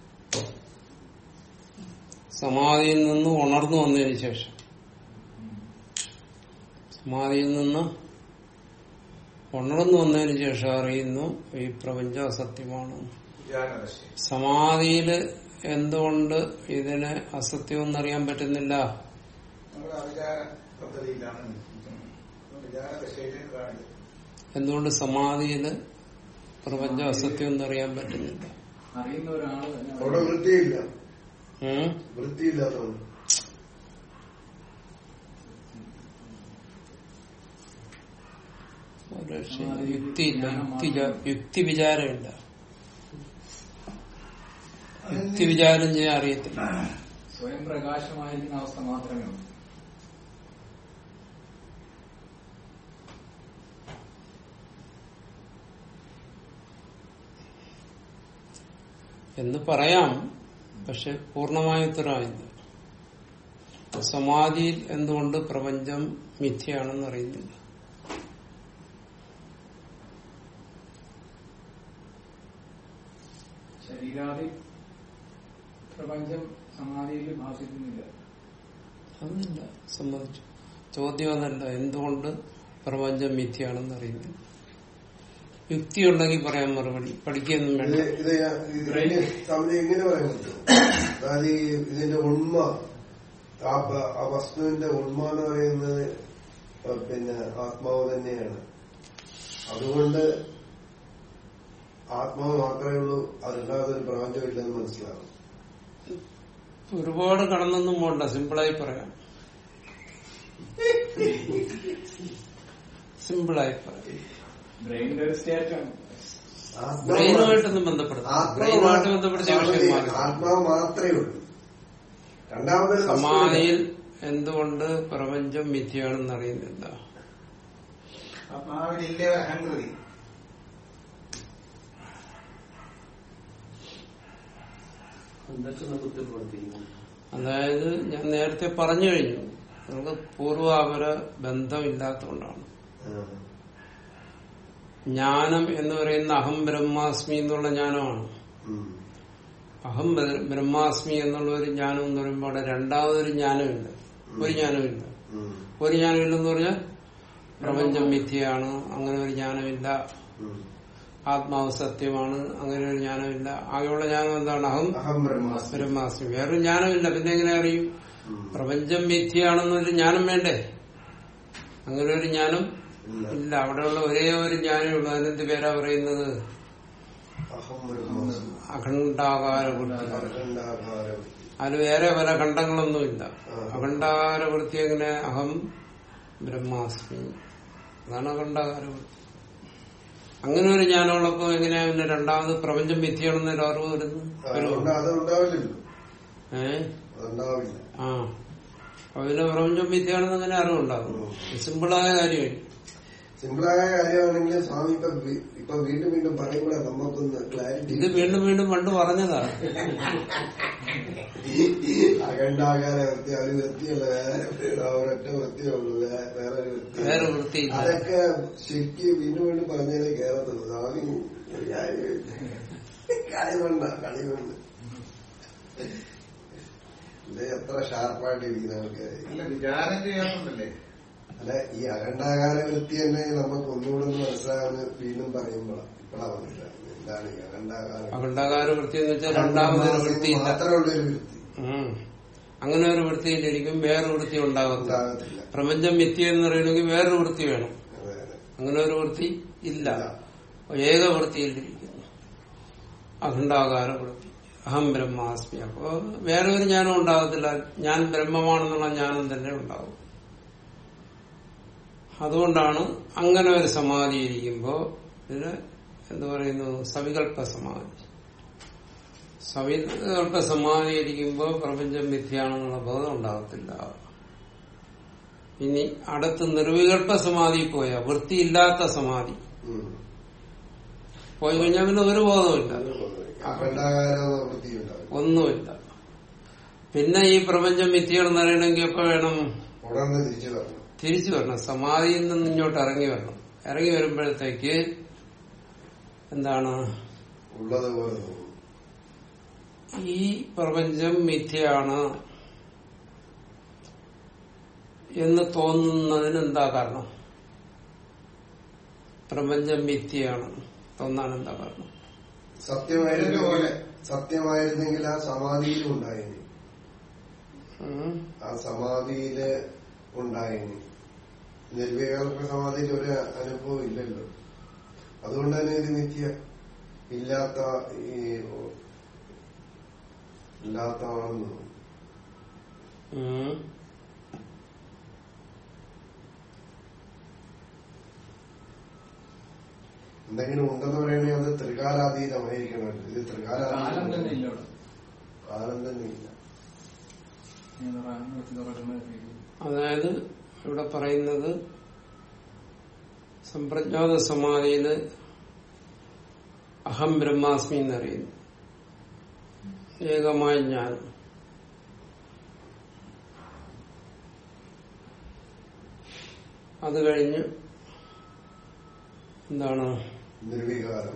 സമാധിയിൽ നിന്ന് ഉണർന്നു വന്നതിന് ശേഷം സമാധിയിൽ നിന്ന് ഉണർന്നു വന്നതിന് ശേഷം അറിയുന്നു ഈ പ്രപഞ്ചം അസത്യമാണ് വിചാരദശ സമാധിയിൽ എന്തുകൊണ്ട് ഇതിനെ അസത്യം എന്നറിയാൻ പറ്റുന്നില്ല നമ്മുടെ അവിചാര പദ്ധതിയിലാണ് നിൽക്കുന്നത് വിചാരദശയിലേക്ക് കാണില്ല എന്തുകൊണ്ട് സമാധിയിൽ പ്രപഞ്ചം അസത്യം എന്നറിയാൻ പറ്റുന്നില്ല അറിയുന്ന ഒരാള് തന്നെ അവിടെ വൃത്തിയില്ല ഉം? വൃത്തിയില്ലാത്തതാണ് ഒരു രക്ഷയില്ല. യുക്തിയില്ല യുക്തി യുക്തി വിചാരമില്ല യുക്തി വിചാരം ചെയ്യാൻ അറിയത്തില്ല സ്വയം പ്രകാശമായിരിക്കുന്ന അവസ്ഥ മാത്രമേ ഉള്ളൂ എന്ന് പറയാം പക്ഷെ പൂർണ്ണമായ ഉത്തരവാദില്ല സമാധിയിൽ എന്തുകൊണ്ട് പ്രപഞ്ചം മിഥ്യയാണെന്ന് അറിയുന്നില്ല ശരീരാദി പ്രപഞ്ചം സമാധിയിൽ ഭാഷിക്കുന്നില്ല അതൊന്നില്ല സമ്മതിച്ചു ചോദ്യം അതല്ല എന്തുകൊണ്ട് പ്രപഞ്ചം മിഥ്യയാണെന്ന് അറിയുന്നില്ല യുക്തി ഉണ്ടെങ്കിൽ പറയാൻ മറുപടി പഠിക്കൊന്നും ഇത് വേണ്ട ഇത് ഞാൻ- ഇതിന്റെ സ്വാമി എങ്ങനെ പറയാൻ പറ്റും അതായത് ഈ ഇതിന്റെ ഉണ്മ ആ പ- ആ വസ്തുവിന്റെ ഉണ്മ എന്ന് പറയുന്നത് പിന്നെ ആത്മാവ് തന്നെയാണ് അതുകൊണ്ട് ആത്മാവ് മാത്രമേ ഉള്ളൂ അതില്ലാതെ ഒരു പ്രപഞ്ചമില്ലെന്ന് മനസ്സിലാവും ഒരുപാട് കടന്നൊന്നും പോണ്ട സിമ്പിളായി പറയാം സിമ്പിളായി പറയാം ബ്രെയിനിന്റെ ഒരു സ്റ്റേറ്റാണ് ബ്രെയിനുമായിട്ടൊന്നും ബന്ധപ്പെടുത്തും ബ്രെയിനുമായിട്ട് ബന്ധപ്പെടുത്തിയ വിഷയം മാറി ആത്മാവ് മാത്രമേ ഉള്ളൂ രണ്ടാമതൊരു വസ്തുവില്ല. സമാധിയിൽ എന്തുകൊണ്ട് പ്രപഞ്ചം മിഥ്യയാണെന്ന് അറിയുന്നില്ല ആത്മാവിനില്ലേ അഹങ്കൃതി എന്തൊക്കെ നമുക്ക് പ്രവർത്തിക്കുന്നു അതായത് ഞാൻ നേരത്തെ പറഞ്ഞു കഴിഞ്ഞു നമുക്ക് പൂർവാപര ബന്ധമില്ലാത്തതുകൊണ്ടാണ് ആ. ജ്ഞാനം എന്ന് പറയുന്ന അഹം ബ്രഹ്മാസ്മി എന്നുള്ള ജ്ഞാനമാണ് ഉം. അഹം ബ്ര- ബ്രഹ്മാസ്മി എന്നുള്ള ഒരു ജ്ഞാനം എന്ന് പറയുമ്പോൾ അവിടെ രണ്ടാമതൊരു ജ്ഞാനമില്ല ഒരു ജ്ഞാനമില്ല ഉം. ഒരു ജ്ഞാനമില്ലെന്ന് പറഞ്ഞാൽ പ്രപഞ്ചം മിഥ്യയാണ് അങ്ങനെ ഒരു ജ്ഞാനമില്ല ഉം. ആത്മാവ് സത്യമാണ് അങ്ങനെ ഒരു ജ്ഞാനമില്ല ആകെയുള്ള ജ്ഞാനം എന്താണ് അഹം അഹം ബ്രഹ്മാസ്മി ബ്രഹ്മാസ്മി വേറൊരു ജ്ഞാനമില്ല പിന്നെ എങ്ങനെ അറിയും ഉം. പ്രപഞ്ചം മിഥ്യയാണെന്നൊരു ജ്ഞാനം വേണ്ടേ അങ്ങനെ ഒരു ജ്ഞാനം ഇല്ല. ഇല്ല അവിടെയുള്ള ഒരേ ഒരു ജ്ഞാനമേ ഉള്ളൂ അതിനെന്ത് പേരാ പറയുന്നത് അഹം ബ്രഹ്മാസ്മി അഖണ്ഡാകാര വൃത്തി അഖണ്ഡാകാരം അതിൽ വേറെ പല ഖണ്ഡങ്ങളൊന്നുമില്ല ആ. അഖണ്ഡാകാര വൃത്തി എങ്ങനെ അഹം ബ്രഹ്മാസ്മി അതാണ് അഖണ്ഡാകാര വൃത്തി അങ്ങനെ ഒരു ജ്ഞാനമുള്ളപ്പോ എങ്ങനെയാ പിന്നെ രണ്ടാമത് പ്രപഞ്ചം മിഥ്യയാണെന്നൊരു അറിവ് വരുന്നു അതുകൊണ്ട് അത് ഉണ്ടാവില്ലല്ലോ ഏ അതുണ്ടാവില്ല ആ അപ്പൊ പിന്നെ പ്രപഞ്ചം മിഥ്യയാണെന്ന് അങ്ങനെ അറിവുണ്ടാകും സിമ്പിളായ കാര്യമായി സിമ്പിളായ കാര്യമാണെങ്കിൽ സ്വാമി ഇപ്പൊ വി- ഇപ്പൊ വീണ്ടും വീണ്ടും പറയുമ്പോഴേ നമുക്കൊന്ന് ക്ലാരിറ്റി ഇത് വീണ്ടും വീണ്ടും പണ്ട് പറഞ്ഞതാണ് അഖണ്ഡാകാര വൃത്തി ഒരു വൃത്തിയല്ല വേറെ ഒരൊറ്റ വൃത്തിയേ ഉള്ളൂ വേ- വേറെ ഒരു വൃത്തി വേറെ വൃത്തിയില്ല അതൊക്കെ ശരിക്കും വീണ്ടും വീണ്ടും പറഞ്ഞാലേ കേറത്തുള്ളൂ സ്വാമി ഒരു കാര്യം കളി വേണ്ട കളി വേണ്ട ഇത് എത്ര ഷാർപ്പായിട്ട് ഇരിക്കുന്ന ആൾക്കാര് അല്ല വിചാരം ചെയ്യാറുണ്ടല്ലേ അല്ല ഈ അഖണ്ഡാകാര വൃത്തി തന്നെ നമുക്ക് ഒന്നുകൂടെ ഒന്ന് മനസ്സിലാകാന്ന് വീണ്ടും പറയുമ്പോഴാണ് ഇപ്പഴാ മനസ്സിലാക്കുന്നത് എന്താണ് ഈ അഖണ്ഡാകാര അഖണ്ഡാകാര വൃത്തി എന്ന് വെച്ചാൽ രണ്ടാമതൊരു വൃത്തിയില്ല മാത്രമുള്ള ഒരു വൃത്തി ഉം. അങ്ങനെ ഒരു വൃത്തിയിലിരിക്കും വേറൊരു വൃത്തി ഉണ്ടാകത്തില്ല ഉണ്ടാകത്തില്ല പ്രപഞ്ചം മിഥ്യ എന്ന് പറയണമെങ്കിൽ വേറൊരു വൃത്തി വേണം അതെ അതെ അങ്ങനെ ഒരു വൃത്തി ഇല്ല ഏക വൃത്തിയിലിരിക്കുന്നു അഖണ്ഡാകാര വൃത്തി അഹം ബ്രഹ്മാസ്മി അപ്പോ വേറെ ഒരു ജ്ഞാനം ഉണ്ടാകത്തില്ല ഞാൻ ബ്രഹ്മമാണെന്നുള്ള ജ്ഞാനം തന്നെ ഉണ്ടാവും അതുകൊണ്ടാണ് അങ്ങനെ ഒരു സമാധി ഇരിക്കുമ്പോ ഇതിന് എന്ത് പറയുന്നു സവികല്പ സമാധി സവികല്പ സമാധി ഇരിക്കുമ്പോ പ്രപഞ്ചം മിഥ്യയാണെന്നുള്ള ബോധം ഉണ്ടാകത്തില്ല ഇനി അടുത്ത് നിർവികല്പ സമാധി പോയ വൃത്തിയില്ലാത്ത സമാധി ഉം. പോയി കഴിഞ്ഞാൽ പിന്നെ ഒരു ബോധമില്ല അഖണ്ഡാകാര വൃത്തി ഉണ്ടാവും ഒന്നുമില്ല പിന്നെ ഈ പ്രപഞ്ചം മിഥ്യയാണെന്ന് അറിയണമെങ്കിൽ എപ്പോ വേണം ഉടനെ തിരിച്ചു വരണം തിരിച്ചു വരണം സമാധിയിൽ നിന്ന് ഇങ്ങോട്ട് ഇറങ്ങി വരണം ഇറങ്ങി വരുമ്പോഴത്തേക്ക് എന്താണ് ഉള്ളതുപോലെ തോന്നും ഈ പ്രപഞ്ചം മിഥ്യയാണ് എന്ന് തോന്നുന്നതിന് എന്താ കാരണം പ്രപഞ്ചം മിഥ്യയാണ് തോന്നാൻ എന്താ കാരണം സത്യമായിരുന്നെങ്കിൽ സത്യമായിരുന്നെങ്കിൽ ആ സമാധിയിലും ഉണ്ടായിനി ഉം. ആ സമാധിയില് ഉണ്ടായിനി നിർവികൽപ്പ സമാധിയിൽ ഒരു അനുഭവം ഇല്ലല്ലോ അതുകൊണ്ട് തന്നെ ഇത് നിത്യ ഇല്ലാത്ത ഈ ഇല്ലാത്തതാണെന്ന് തോന്നുന്നു. ഉം. എന്തെങ്കിലും ഉണ്ടെന്ന് പറയണേ അത് ത്രികാലാതീതമായിരിക്കണം ഇത് കാലം തന്നെ ത്രികാലാതീതം ഇല്ല അവിടെ കാലം തന്നെ ഇല്ല ഞാൻ റാങ്ക് വെച്ച് തുടങ്ങുന്നത് അതായത് ഇവിടെ പറയുന്നത് സമ്പ്രജ്ഞാത സമാധിയില് അഹം ബ്രഹ്മാസ്മി എന്നറിയുന്നു ഏകമായ ജ്ഞാനം അത് കഴിഞ്ഞ് എന്താണ് നിർവികാരം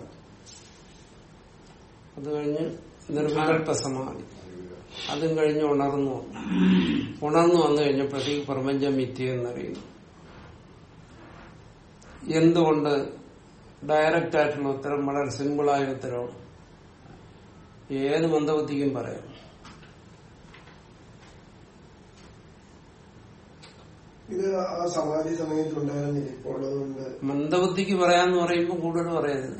അത് കഴിഞ്ഞ് നിർവികൽപ്പ സമാധി അതും കഴിഞ്ഞ് ഉണർന്നു വന്നു. ഉണർന്നു വന്നു കഴിഞ്ഞപ്പോഴത്തേക്ക് പ്രപഞ്ചം മിഥ്യ എന്നറിയുന്നു എന്തുകൊണ്ട് ഡയറക്റ്റ് ആയിട്ടുള്ള ഉത്തരം വളരെ സിമ്പിളായ ഉത്തരവാണ് ഏത് മന്ദബുദ്ധിക്കും പറയാം ഇത് ആ സമാധി സമയത്ത് ഉണ്ടായിരുന്നില്ല ഇപ്പോൾ ഉള്ളതുകൊണ്ട് മന്ദബുദ്ധിക്ക് പറയാന്ന് പറയുമ്പോൾ കൂടുതൽ പറയരുത്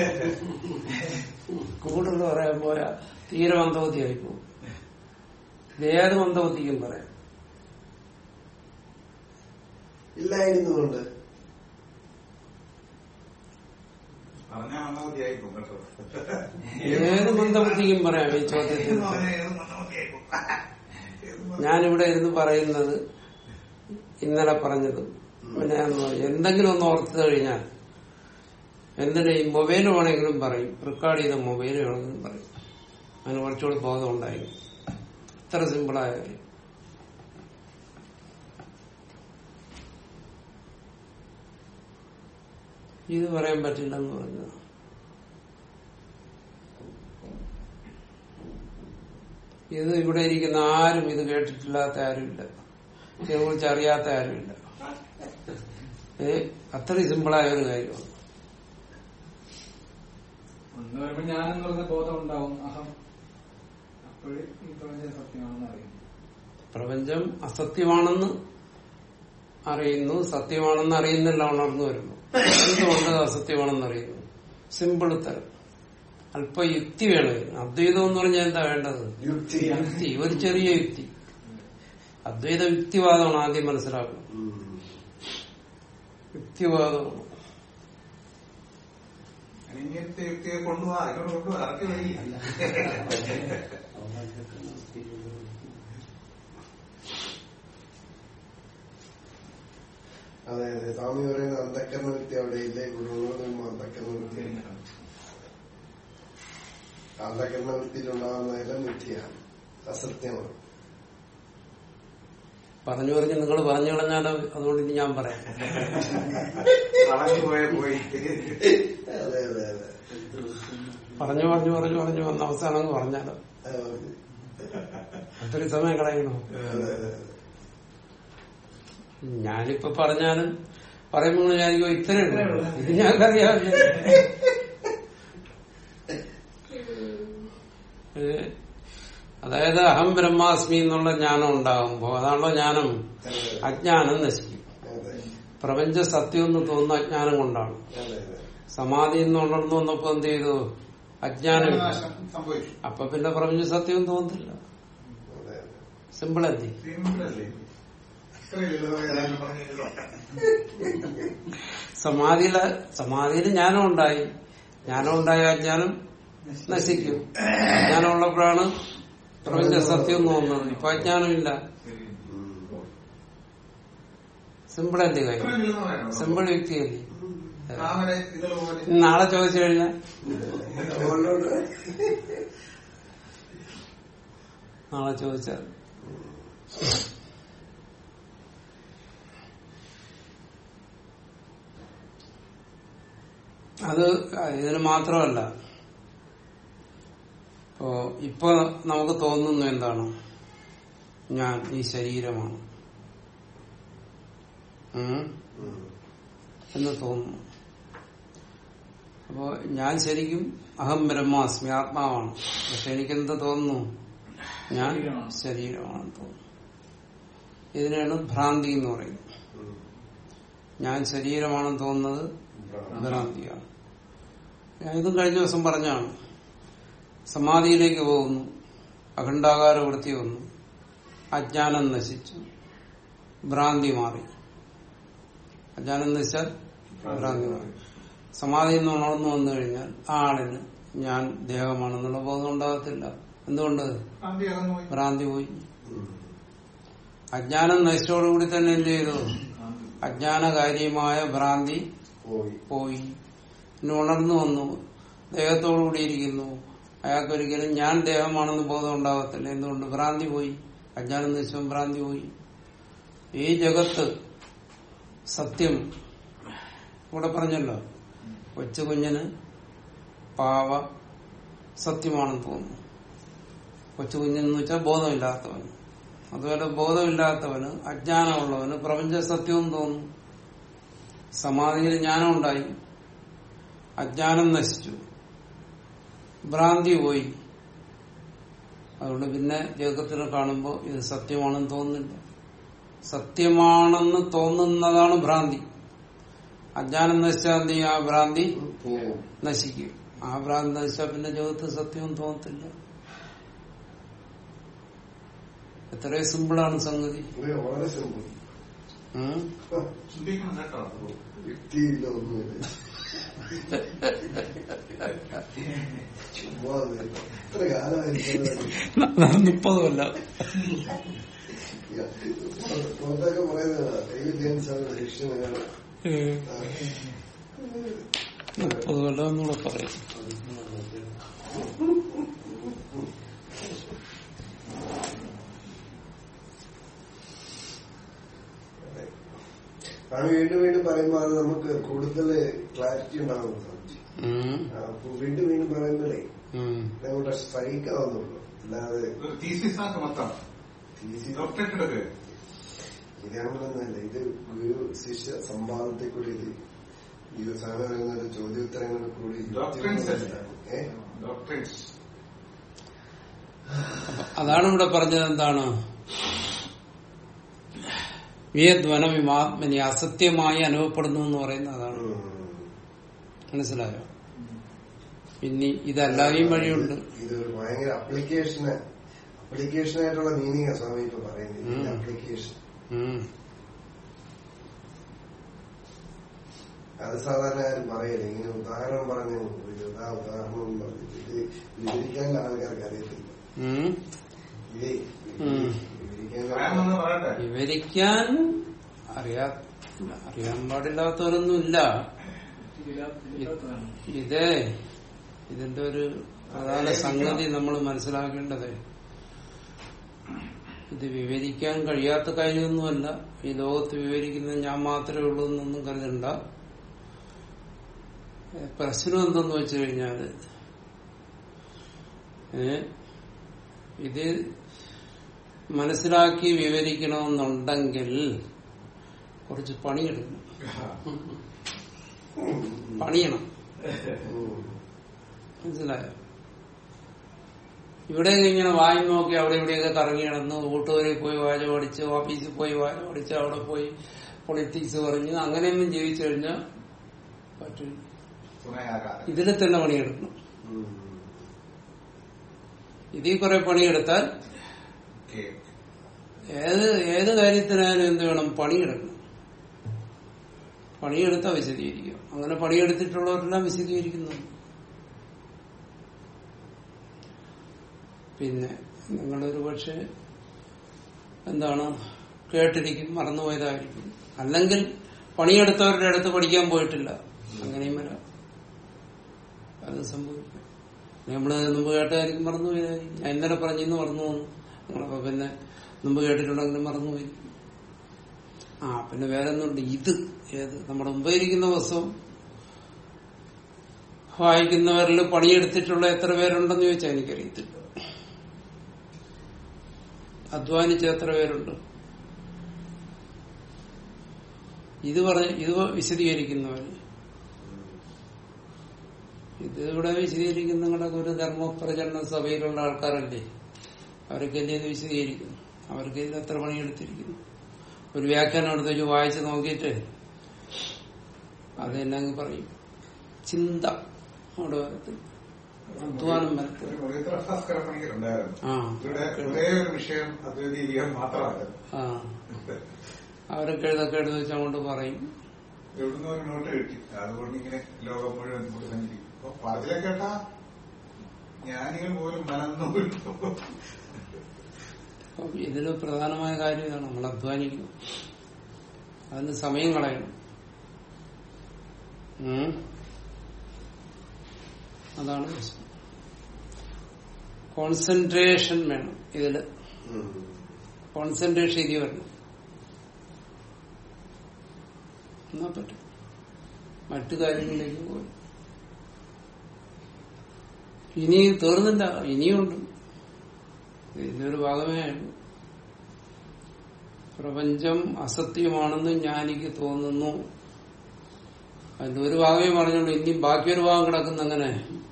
കൂടുതൽ പറയാൻ പോയാ തീരെ മന്ദബുദ്ധിയായി പോകും ഇത് ഏത് മന്ദബുദ്ധിക്കും പറയാം ഇല്ലായിരുന്നുകൊണ്ട് പറഞ്ഞാൽ മന്ദബുദ്ധിയായി പോകും കേട്ടോ ഏത് മന്ദബുദ്ധിക്കും പറയാം ഈ ചോദ്യത്തിൽ എന്ന് പറഞ്ഞാൽ ഏത് മന്ദബുദ്ധിയായി പോകും. ഏത് മന്ദ- ഞാനിവിടെ ഇരുന്ന് പറയുന്നത് ഇന്നലെ പറഞ്ഞത് പിന്നെ ഞാൻ പറയും. എന്തെങ്കിലും ഒന്ന് ഓർത്ത് കഴിഞ്ഞാൽ എന്തിനാ ഈ മൊബൈൽ വേണമെങ്കിലും പറയും റെക്കോർഡ് ചെയ്ത മൊബൈൽ വേണമെങ്കിലും പറയും അതിന് കുറച്ചുകൂടി ബോധം ഉണ്ടായി ഇത്ര സിമ്പിളായ കാര്യം ഇത് പറയാൻ പറ്റില്ലെന്ന് പറഞ്ഞു ഇത് ഇവിടെ ഇരിക്കുന്ന ആരും ഇത് കേട്ടിട്ടില്ലാത്ത ആരുമില്ല ഇതിനെ കുറിച്ച് അറിയാത്ത ആരുമില്ല ഏ അത്രയും സിമ്പിളായ ഒരു കാര്യമാണ് ഒന്ന് വരുമ്പോ ഞാനെന്ന് പറയുന്ന ബോധം ഉണ്ടാവും അഹം അപ്പോഴേ ഈ പ്രപഞ്ചം സത്യമാണെന്ന് അറിയും പ്രപഞ്ചം അസത്യമാണെന്ന് അറിയുന്നു സത്യമാണെന്ന് അറിയുന്നില്ല ഉണർന്നു വരുന്നു എന്തുകൊണ്ട് അസത്യമാണെന്ന് അറിയുന്നു സിമ്പിൾ ഉത്തരം അല്പ യുക്തി വേണം ഇതിന്. അദ്വൈതം എന്ന് പറഞ്ഞാൽ എന്താ വേണ്ടത് യുക്തി യുക്തി ഒരു ചെറിയ യുക്തി അദ്വൈത യുക്തിവാദമാണ് ആദ്യം മനസ്സിലാക്കുന്നത് ഉം. യുക്തിവാദമാണ് ഇങ്ങനത്തെ യുക്തിയെ കൊണ്ടുപോവാ ഇങ്ങോട്ട് കൊണ്ടുപോവാ ഇറക്കി വരില്ല അതെ അതെ സ്വാമി പറയുന്ന അന്ധക്കരണ വൃത്തി അവിടെ ഇല്ലേ ഗുരുവിനോട് അന്ധക്കരണ വൃത്തി അന്ധക്കരണ വൃത്തിയിലുണ്ടാകുന്നതെല്ലാം മിഥ്യയാണ് അസത്യമാണ് പറഞ്ഞു പറഞ്ഞ് നിങ്ങൾ പറഞ്ഞു കളഞ്ഞാലോ അതുകൊണ്ട് ഇനി ഞാൻ പറയാം കളഞ്ഞു പോയ പോയി അതെ അതെ അതെ പറഞ്ഞു പറഞ്ഞു പറഞ്ഞു പറഞ്ഞു വന്ന അവസാനം അങ്ങ് പറഞ്ഞാലോ അതെ അത്രയും സമയം കളയണോ അതെ അതെ ഞാനിപ്പോ പറഞ്ഞാലും പറയുമ്പോൾ ഞാനിപ്പോ ഇത്രയേ ഉള്ളൂ ഇത് ഞങ്ങൾക്കറിയാം ഏ, അതായത് അഹം ബ്രഹ്മാസ്മി എന്നുള്ള ജ്ഞാനം ഉണ്ടാകുമ്പോ അതാണല്ലോ ജ്ഞാനം അജ്ഞാനം നശിക്കും അതെ പ്രപഞ്ച സത്യം എന്ന് തോന്നുന്ന അജ്ഞാനം കൊണ്ടാണ് അതെ അതെ സമാധി എന്ന് ഉണർന്നു വന്നപ്പോ എന്ത് ചെയ്തു അജ്ഞാനം നാശം സംഭവിച്ചു അപ്പൊ പിന്നെ പ്രപഞ്ച സത്യം തോന്നുന്നില്ല അതെ സിമ്പിൾ എന്തി സിമ്പിളല്ലേ ഇത്രയും ലളിതമായ കാര്യം പറഞ്ഞില്ലല്ലോ സമാധിയിലെ സമാധിയിൽ ജ്ഞാനം ഉണ്ടായി ജ്ഞാനം ഉണ്ടായ അജ്ഞാനം നശിക്കും അജ്ഞാനം ഉള്ളപ്പോഴാണ് പ്രപഞ്ച സത്യം എന്ന് തോന്നുന്നത് ഇപ്പൊ അജ്ഞാനമില്ല ശരി. സിമ്പിൾ അല്ലേ കാര്യം ഇത്രയും ലളിതമാണോ സിമ്പിൾ വ്യക്തിയല്ലേ താമര ഇതുപോലെ ഇനി നാളെ ചോദിച്ചു കഴിഞ്ഞാൽ അതുകൊണ്ടുകൊണ്ട് നാളെ ചോദിച്ചാൽ അത് ഇതിന് മാത്രമല്ല ഇപ്പോ ഇപ്പൊ നമുക്ക് തോന്നുന്നു എന്താണ് ഞാൻ ഈ ശരീരമാണ് ഉം? ഉം. എന്ന് തോന്നുന്നു അപ്പോ ഞാൻ ശരിക്കും അഹം ബ്രഹ്മാസ്മി ആത്മാവാണ് പക്ഷെ എനിക്കെന്ത് തോന്നുന്നു ഞാൻ ശരീരമാണ്. ശരീരമാണെന്ന് തോന്നുന്നു ഇതിനാണ് ഭ്രാന്തി എന്ന് പറയുന്നത് ഉം. ഞാൻ ശരീരമാണെന്ന് തോന്നുന്നത് ഭ്രാന്തിയാണ് ഞാൻ ഇതും കഴിഞ്ഞ ദിവസം പറഞ്ഞാണ് സമാധിയിലേക്ക് പോകുന്നു അഖണ്ഡാകാര വൃത്തി വന്നു അജ്ഞാനം നശിച്ചു ഭ്രാന്തി മാറി അജ്ഞാനം നശിച്ചാൽ ഭ്രാന്തി മാറി സമാധിയിൽ നിന്ന് ഉണർന്നു വന്നു കഴിഞ്ഞാൽ ആ ആളിന് ഞാൻ ദേഹമാണെന്നുള്ള ബോധം ഉണ്ടാകത്തില്ല എന്തുകൊണ്ട് കാന്തി അകന്നു പോയി ഭ്രാന്തി പോയി ഉം. അജ്ഞാനം നശിച്ചോടുകൂടി തന്നെ എന്ത് ചെയ്തു കാന്തി. അജ്ഞാനകാര്യമായ ഭ്രാന്തി പോയി പോയി പിന്നെ ഉണർന്നു വന്നു ദേഹത്തോടുകൂടി ഇരിക്കുന്നു അയാൾക്കൊരിക്കലും ഞാൻ ദേഹമാണെന്ന് ബോധം ഉണ്ടാകത്തില്ല എന്തുകൊണ്ട് ഭ്രാന്തി പോയി അജ്ഞാനം നിശ്ചയം ഭ്രാന്തി പോയി ഈ ജഗത്ത് സത്യം ഇവിടെ പറഞ്ഞല്ലോ കൊച്ചു കുഞ്ഞിന് പാവ സത്യമാണെന്ന് തോന്നുന്നു കൊച്ചു കുഞ്ഞെന്ന് വെച്ചാൽ ബോധമില്ലാത്തവന് അതുപോലെ ബോധമില്ലാത്തവന് അജ്ഞാനമുള്ളവന് പ്രപഞ്ച സത്യവും തോന്നുന്നു സമാധിയിൽ ജ്ഞാനം ഉണ്ടായി അജ്ഞാനം നശിച്ചു ഭ്രാന്തി പോയി അതുകൊണ്ട് പിന്നെ ജഗത്തിനെ കാണുമ്പോൾ ഇത് സത്യമാണെന്ന് തോന്നുന്നില്ല സത്യമാണെന്ന് തോന്നുന്നതാണ് ഭ്രാന്തി അജ്ഞാനം നശിച്ചാൽ എന്ത് ചെയ്യും? ആ ഭ്രാന്തി ഇങ്ങനെ നശിക്കും ആ ഭ്രാന്തി നശിച്ചാൽ പിന്നെ ജഗത്ത് സത്യവും തോന്നത്തില്ല എത്രയോ സിമ്പിളാണ് സംഗതി ഇത് വളരെ സിമ്പിൾ ഉം? ചിന്തിക്കണം കേട്ടോ യുക്തിയില്ല ഒന്നുമില്ല ചുമ്മാ അത് എത്ര കാലമായിരിക്കും മുപ്പതുമല്ല പുറത്തൊക്കെ പറയുന്നതാണ് ഡേവിഡ് ജെയിംസ് ആണ് ശിക്ഷനാണ് മുപ്പത് കൊല്ലം എന്നൂടെ പറയും അത് വീണ്ടും വീണ്ടും പറയുമ്പോൾ അത് നമുക്ക് കൂടുതൽ ക്ലാരിറ്റി ഉണ്ടാകുന്നു ഉം. വീണ്ടും വീണ്ടും പറയുമ്പോഴേ ഉം. അങ്ങോട്ട് സ്ട്രൈക്ക് ആവുന്നുള്ളൂ അല്ലാതെ ഒരു തീസിസ് ആക്ക് മൊത്തം easy- ഡോക്ടറേറ്റ് എടുക്ക് ഇതങ്ങനൊന്നല്ല ഇത് ഗുരു ശിഷ്യ സംവാദത്തിൽ കൂടി ഇത് ഇത് സാധനം പറയുന്ന ഒരു ചോദ്യോത്തരങ്ങളിൽ കൂടി Doctrines അല്ലേ? ഏ? ഡോക്ടറേറ്റ്സ് അതാണ് ഇവിടെ പറഞ്ഞത് എന്താണ് വിയദ്വനം വിമാത്മനി അസത്യമായി അനുഭവപ്പെടുന്നു എന്ന് പറയുന്നത് അതാണ് ഉം. മനസ്സിലായോ പിന്നെ ഇതല്ലാതെയും വഴിയുണ്ട് ഇതൊരു ഭയങ്കര അപ്ലിക്കേഷന് അപ്ലിക്കേഷനായിട്ടുള്ള മീനിങ് സ്വാമി ഇപ്പൊ പറയുന്നത് ഉം. അപ്ലിക്കേഷൻ ഉം. അത് സാധാരണ ആരും പറയില്ല ഇങ്ങനെ ഉദാഹരണം പറഞ്ഞു ഇത് ഇതാ ഉദാഹരണം എന്ന് പറഞ്ഞു ഇത് വിവരിക്കാൻ ആൾക്കാർക്ക് അറിയത്തില്ല ഉം. ഇതേ ഉം. വിവരിക്കാൻ പറയാമെന്ന് പറയട്ടെ വിവരിക്കാൻ അറിയാ അറിയാൻ പാടില്ലാത്തവരൊന്നുമില്ല ഇല്ലാത്തതാണ് ഇതേ ഇതിന്റെ ഒരു പ്രധാന സംഗതി നമ്മൾ മനസ്സിലാക്കേണ്ടത് ഇത് വിവരിക്കാൻ കഴിയാത്ത കാര്യമൊന്നുമല്ല ഈ ലോകത്ത് വിവരിക്കുന്നത് ഞാൻ മാത്രമേ ഉള്ളൂ എന്നൊന്നും കരുതണ്ട ഏ, പ്രശ്നം എന്തെന്ന് വെച്ചു കഴിഞ്ഞാല് ഏ, ഇത് മനസ്സിലാക്കി വിവരിക്കണമെന്നുണ്ടെങ്കിൽ കുറച്ച് പണിയെടുക്കണം പണിയണം ഉം. മനസ്സിലായോ ഇവിടെ ഇങ്ങനെ വായി നോക്കി അവിടെ ഇവിടെയൊക്കെ കറങ്ങി നടന്ന് കൂട്ടുകാരിൽ പോയി വാച പഠിച്ച് ഓഫീസിൽ പോയി വാച പഠിച്ച് അവിടെ പോയി പൊളിറ്റിക്സ് പറഞ്ഞ് അങ്ങനെയൊന്നും ജീവിച്ചു കഴിഞ്ഞാൽ പറ്റില്ല തുണയാകാതെ ഇതിൽ തന്നെ പണിയെടുക്കണം ഉം. ഇതിൽ കുറെ പണിയെടുത്താൽ ഓക്കെ ഏത് ഏത് കാര്യത്തിനായാലും എന്ത് വേണം പണിയെടുക്കണം പണിയെടുത്താൽ വിശദീകരിക്കും അങ്ങനെ പണിയെടുത്തിട്ടുള്ളവരെല്ലാം വിശദീകരിക്കുന്നുണ്ട് പിന്നെ നിങ്ങളൊരു പക്ഷെ എന്താണ് കേട്ടിരിക്കും മറന്നുപോയതായിരിക്കും അല്ലെങ്കിൽ പണിയെടുത്തവരുടെ അടുത്ത് പഠിക്കാൻ പോയിട്ടില്ല അങ്ങനെയും വരാം അത് സംഭവിക്കും നമ്മള് മുമ്പ് കേട്ടായിരിക്കും മറന്നുപോയതായിരിക്കും ഞാൻ ഇന്നലെ പറഞ്ഞിന്ന് മറന്നു പോന്നു നിങ്ങളപ്പോ പിന്നെ മുമ്പ് കേട്ടിട്ടുണ്ടെങ്കിലും മറന്നുപോയി ആ പിന്നെ വേറെ ഒന്നുണ്ട് ഇത് ഏത് നമ്മുടെ മുമ്പേ ഇരിക്കുന്ന പുസ്തകം വായിക്കുന്നവരിൽ പണിയെടുത്തിട്ടുള്ള എത്ര പേരുണ്ടെന്ന് ചോദിച്ചാൽ എനിക്കറിയത്തില്ല അധ്വാനിച്ച എത്ര പേരുണ്ട് ഇത് പറഞ്ഞ ഇത് വിശദീകരിക്കുന്നവർ ഇത് ഇവിടെ വിശദീകരിക്കുന്ന നിങ്ങളുടെ ഒരു ധർമ്മപ്രചരണ സഭയിലുള്ള ആൾക്കാരല്ലേ അവരൊക്കെ അല്ലേ ഇത് വിശദീകരിക്കുന്നു അവർക്ക് ഇത് എത്ര പണിയെടുത്തിരിക്കുന്നു ഒരു വ്യാഖ്യാനം എടുത്ത് വെച്ച് വായിച്ച് നോക്കിയിട്ട് അത് തന്നെ അങ്ങ് പറയും ചിന്ത അവിടെ വരത്തില്ല അധ്വാനം വരത്തില്ല ഒരു മുറിയത്ര ഭാസ്കര പണിക്കരുണ്ടായിരുന്നു ആ ഇവിടെ ഒരേ ഒരു വിഷയം അദ്വൈതീയം മാത്രമായിരുന്നു ആ അവരൊക്കെ എഴുതൊക്കെ എഴുതി വെച്ച് അങ്ങോട്ട് പറയും എവിടുന്ന് ഒരു നോട്ട് കിട്ടി അതുകൊണ്ട് ഇങ്ങനെ ലോകം മുഴുവൻ കൂടി സഞ്ചരിക്കും അപ്പൊ പറച്ചിലെ കേട്ടാ ജ്ഞാനികൾ പോലും മനന്നു അപ്പം ഇതില് പ്രധാനമായ കാര്യം ഇതാണ് നമ്മൾ അധ്വാനിക്കുന്നു അതിന് സമയം കളയണം ഉം. അതാണ് പ്രശ്നം കോൺസെൻട്രേഷൻ വേണം ഇതില് ഉം. കോൺസെൻട്രേഷൻ ഇതിൽ വരണം എന്നാ പറ്റും മറ്റു കാര്യങ്ങളിലേക്ക് പോയി ഇനി തീർന്നില്ല ഇനിയുണ്ട് ഇതിനൊരു ഭാഗമേ ആയുള്ളൂ പ്രപഞ്ചം അസത്യമാണെന്ന് ഞാനിക്ക് തോന്നുന്നു അതിന്റെ ഒരു ഭാഗമേ പറഞ്ഞുള്ളൂ ഇനി ബാക്കിയൊരു ഭാഗം കിടക്കുന്ന അങ്ങനെ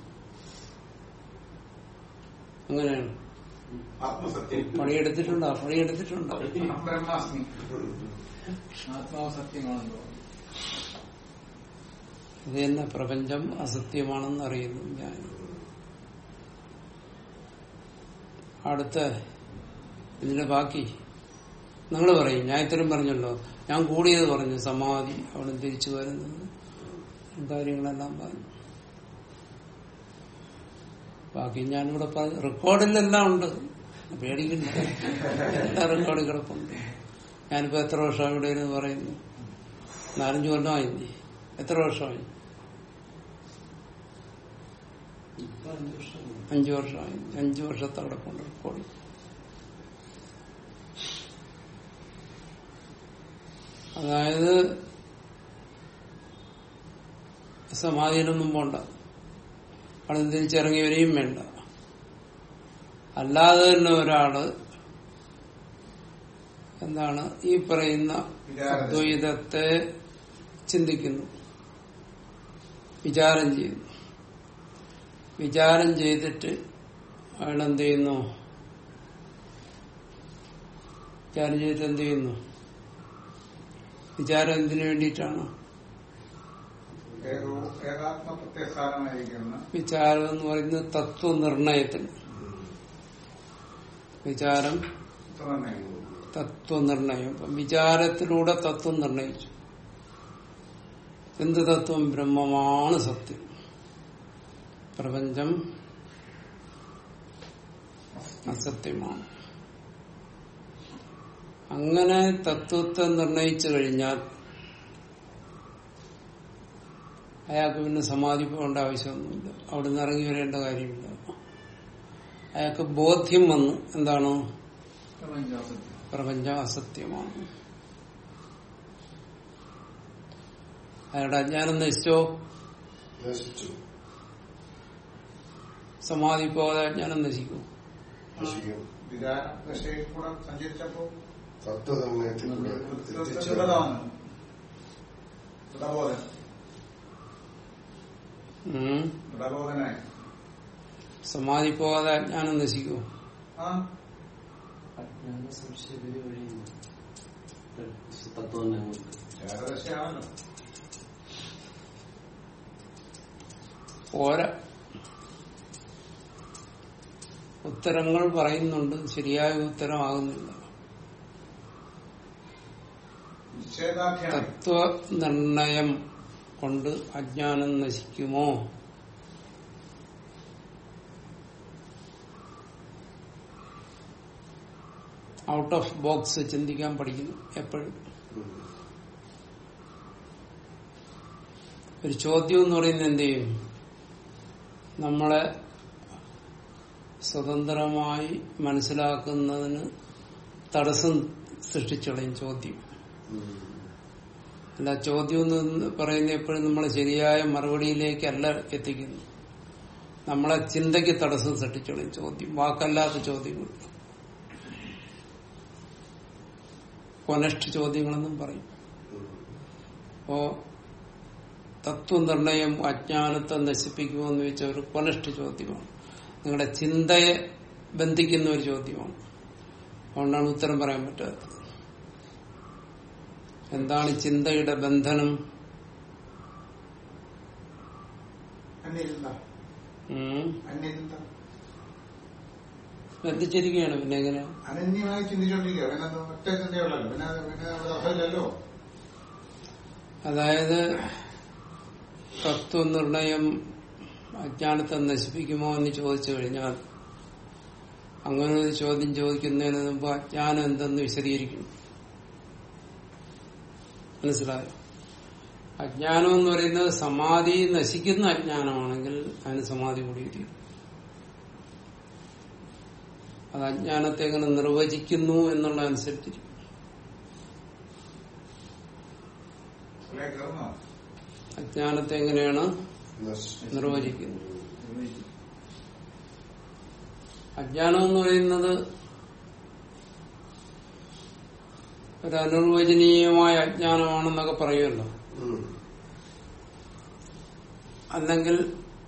അങ്ങനെയാണ് ആത്മസത്യം പണിയെടുത്തിട്ടുണ്ടോ പണിയെടുത്തിട്ടുണ്ടോ ബ്രഹ്മാസ്മി ആത്മാവ് സത്യമാണെന്ന് തോന്നുന്നു ഇത് തന്നെ പ്രപഞ്ചം അസത്യമാണെന്ന് അറിയുന്നു ഞാൻ അടുത്ത ഇതിന്റെ ബാക്കി നിങ്ങൾ പറയും ഞാൻ ഇത്രയും പറഞ്ഞല്ലോ ഞാൻ കൂടിയത് പറഞ്ഞു സമാധി അവിടെ തിരിച്ചു വരുന്നത് കാര്യങ്ങളെല്ലാം പറഞ്ഞു ബാക്കി ഞാനിവിടെ പറഞ്ഞു റെക്കോർഡിലെല്ലാം ഉണ്ട് പേടിക്കില്ല എല്ലാ റെക്കോർഡിൽ കിടപ്പുണ്ട് ഞാനിപ്പോ എത്ര വർഷം ഇവിടെ ഇരുന്ന് പറയുന്നു നാലഞ്ചു കൊല്ലമായി എത്ര വർഷമായി ഇപ്പൊ അഞ്ചു വർഷം അഞ്ചു വർഷമായി അഞ്ചു വർഷത്തെ കിടപ്പുണ്ട് റെക്കോർഡ് അതായത് സമാധിയിലൊന്നും പോണ്ട അവിടെ നിന്ന് തിരിച്ചിറങ്ങി വരികയും വേണ്ട അല്ലാതെ തന്നെ ഒരാള് എന്താണ് ഈ പറയുന്ന വിചാരദശ. അദ്വൈതത്തെ ചിന്തിക്കുന്നു വിചാരം ചെയ്യുന്നു വിചാരം ചെയ്തിട്ട് അയാൾ എന്ത് ചെയ്യുന്നു വിചാരം ചെയ്തിട്ട് എന്ത് ചെയ്യുന്നു വിചാരം എന്തിനു വേണ്ടിയിട്ടാണ് ഏകോ ഏകാത്മ പ്രത്യസ്ഥാനമായിരിക്കുന്ന വിചാരം എന്ന് പറയുന്നത് തത്വനിർണയത്തിന് വിചാരം തന്നെ തത്വനിർണയം അപ്പം വിചാരത്തിലൂടെ തത്വം നിർണയിച്ചു എന്ത് തത്വം ബ്രഹ്മമാണ് സത്യം പ്രപഞ്ചം അസത്യമാണ് അങ്ങനെ തത്വത്തെ നിർണയിച്ചു കഴിഞ്ഞാൽ അയാൾക്ക് പിന്നെ സമാധി പോകേണ്ട ആവശ്യമൊന്നുമില്ല അവിടെ നിന്ന് ഇറങ്ങി വരേണ്ട കാര്യമില്ല അയാൾക്ക് ബോധ്യം വന്നു എന്താണോ പ്രപഞ്ചം സത്യം പ്രപഞ്ചം അസത്യമാണ് അയാളുടെ അജ്ഞാനം നശിച്ചോ നശിച്ചു സമാധി പോകാതെ അജ്ഞാനം നശിക്കും നശിക്കും വിചാര ദശയിൽ കൂടെ സഞ്ചരിച്ചപ്പോ തത്വനിർണയത്തിലൂടെ എത്തിച്ചേർന്നു ദൃഢമാണ് ദൃഢബോധൻ ഉം. ദൃഢബോധനായി സമാധി പോകാതെ അജ്ഞാനം നശിക്കും ആ അജ്ഞാന സംശയത്തിന് വഴിയുണ്ട് തത്വം ഞങ്ങൾക്ക് വിചാരദശയാണല്ലോ പോരാ ഉത്തരങ്ങൾ പറയുന്നുണ്ട് ശരിയായ ഉത്തരമാകുന്നില്ല നിശ്ചയദാർഢ്യമാണ് തത്വനിർണയം കൊണ്ട് അജ്ഞാനം നശിക്കുമോ ഔട്ട് ഓഫ് ബോക്സ് ചിന്തിക്കാൻ പഠിക്കുന്നു എപ്പോഴും ഒരു ചോദ്യം എന്ന് പറയുന്നത് എന്ത് ചെയ്യും നമ്മളെ സ്വതന്ത്രമായി മനസ്സിലാക്കുന്നതിന് തടസ്സം സൃഷ്ടിച്ചോളയും ചോദ്യം അല്ല ചോദ്യം എന്ന് പറയുന്ന എപ്പോഴും നമ്മളെ ശരിയായ മറുപടിയിലേക്കല്ല എത്തിക്കുന്നു നമ്മളെ ചിന്തയ്ക്ക് തടസ്സം സൃഷ്ടിച്ചോളയും ചോദ്യം വാക്കല്ലാത്ത ചോദ്യങ്ങൾ കൊനഷ്ട് ചോദ്യങ്ങളെന്നും പറയും അപ്പോ തത്വനിർണയം അജ്ഞാനത്തെ നശിപ്പിക്കുമോ എന്ന് വെച്ച ഒരു കൊനഷ്ട് ചോദ്യമാണ് നിങ്ങളുടെ ചിന്തയെ ബന്ധിക്കുന്ന ഒരു ചോദ്യമാണ് അതുകൊണ്ടാണ് ഉത്തരം പറയാൻ പറ്റാത്തത് എന്താണ് ചിന്തയുടെ ബന്ധനം അന്യചിന്ത ഉം. അന്യചിന്ത ബന്ധിച്ചിരിക്കുകയാണ് പിന്നെ എങ്ങനെ അനന്യമായി ചിന്തിച്ചോണ്ടിരിക്കുക പിന്നെ അത് ഒറ്റ ചിന്തയുള്ളല്ലോ പിന്നെ അത് പിന്നെ അവിടെ അർത്ഥമില്ലല്ലോ അതായത് തത്വനിർണയം അജ്ഞാനത്തെ നശിപ്പിക്കുമോ എന്ന് ചോദിച്ചു കഴിഞ്ഞാൽ അങ്ങനെ ഒരു ചോദ്യം ചോദിക്കുന്നതിന് മുമ്പ് അജ്ഞാനം എന്തെന്ന് വിശദീകരിക്കണം മനസ്സിലായോ അജ്ഞാനം എന്ന് പറയുന്നത് സമാധി നശിക്കുന്ന അജ്ഞാനമാണെങ്കിൽ അതിന് സമാധി കൂടി തീരും അത് അജ്ഞാനത്തെ എങ്ങനെ നിർവചിക്കുന്നു എന്നുള്ള അനുസരിച്ചിരിക്കും അല്ലേ കയറുന്നോ അജ്ഞാനത്തെ എങ്ങനെയാണ് നശിച്ചു. നിർവചിക്കുന്നത് അജ്ഞാനം എന്ന് പറയുന്നത് ഒരു അനിർവചനീയമായ അജ്ഞാനമാണെന്നൊക്കെ പറയുമല്ലോ ഉം. അല്ലെങ്കിൽ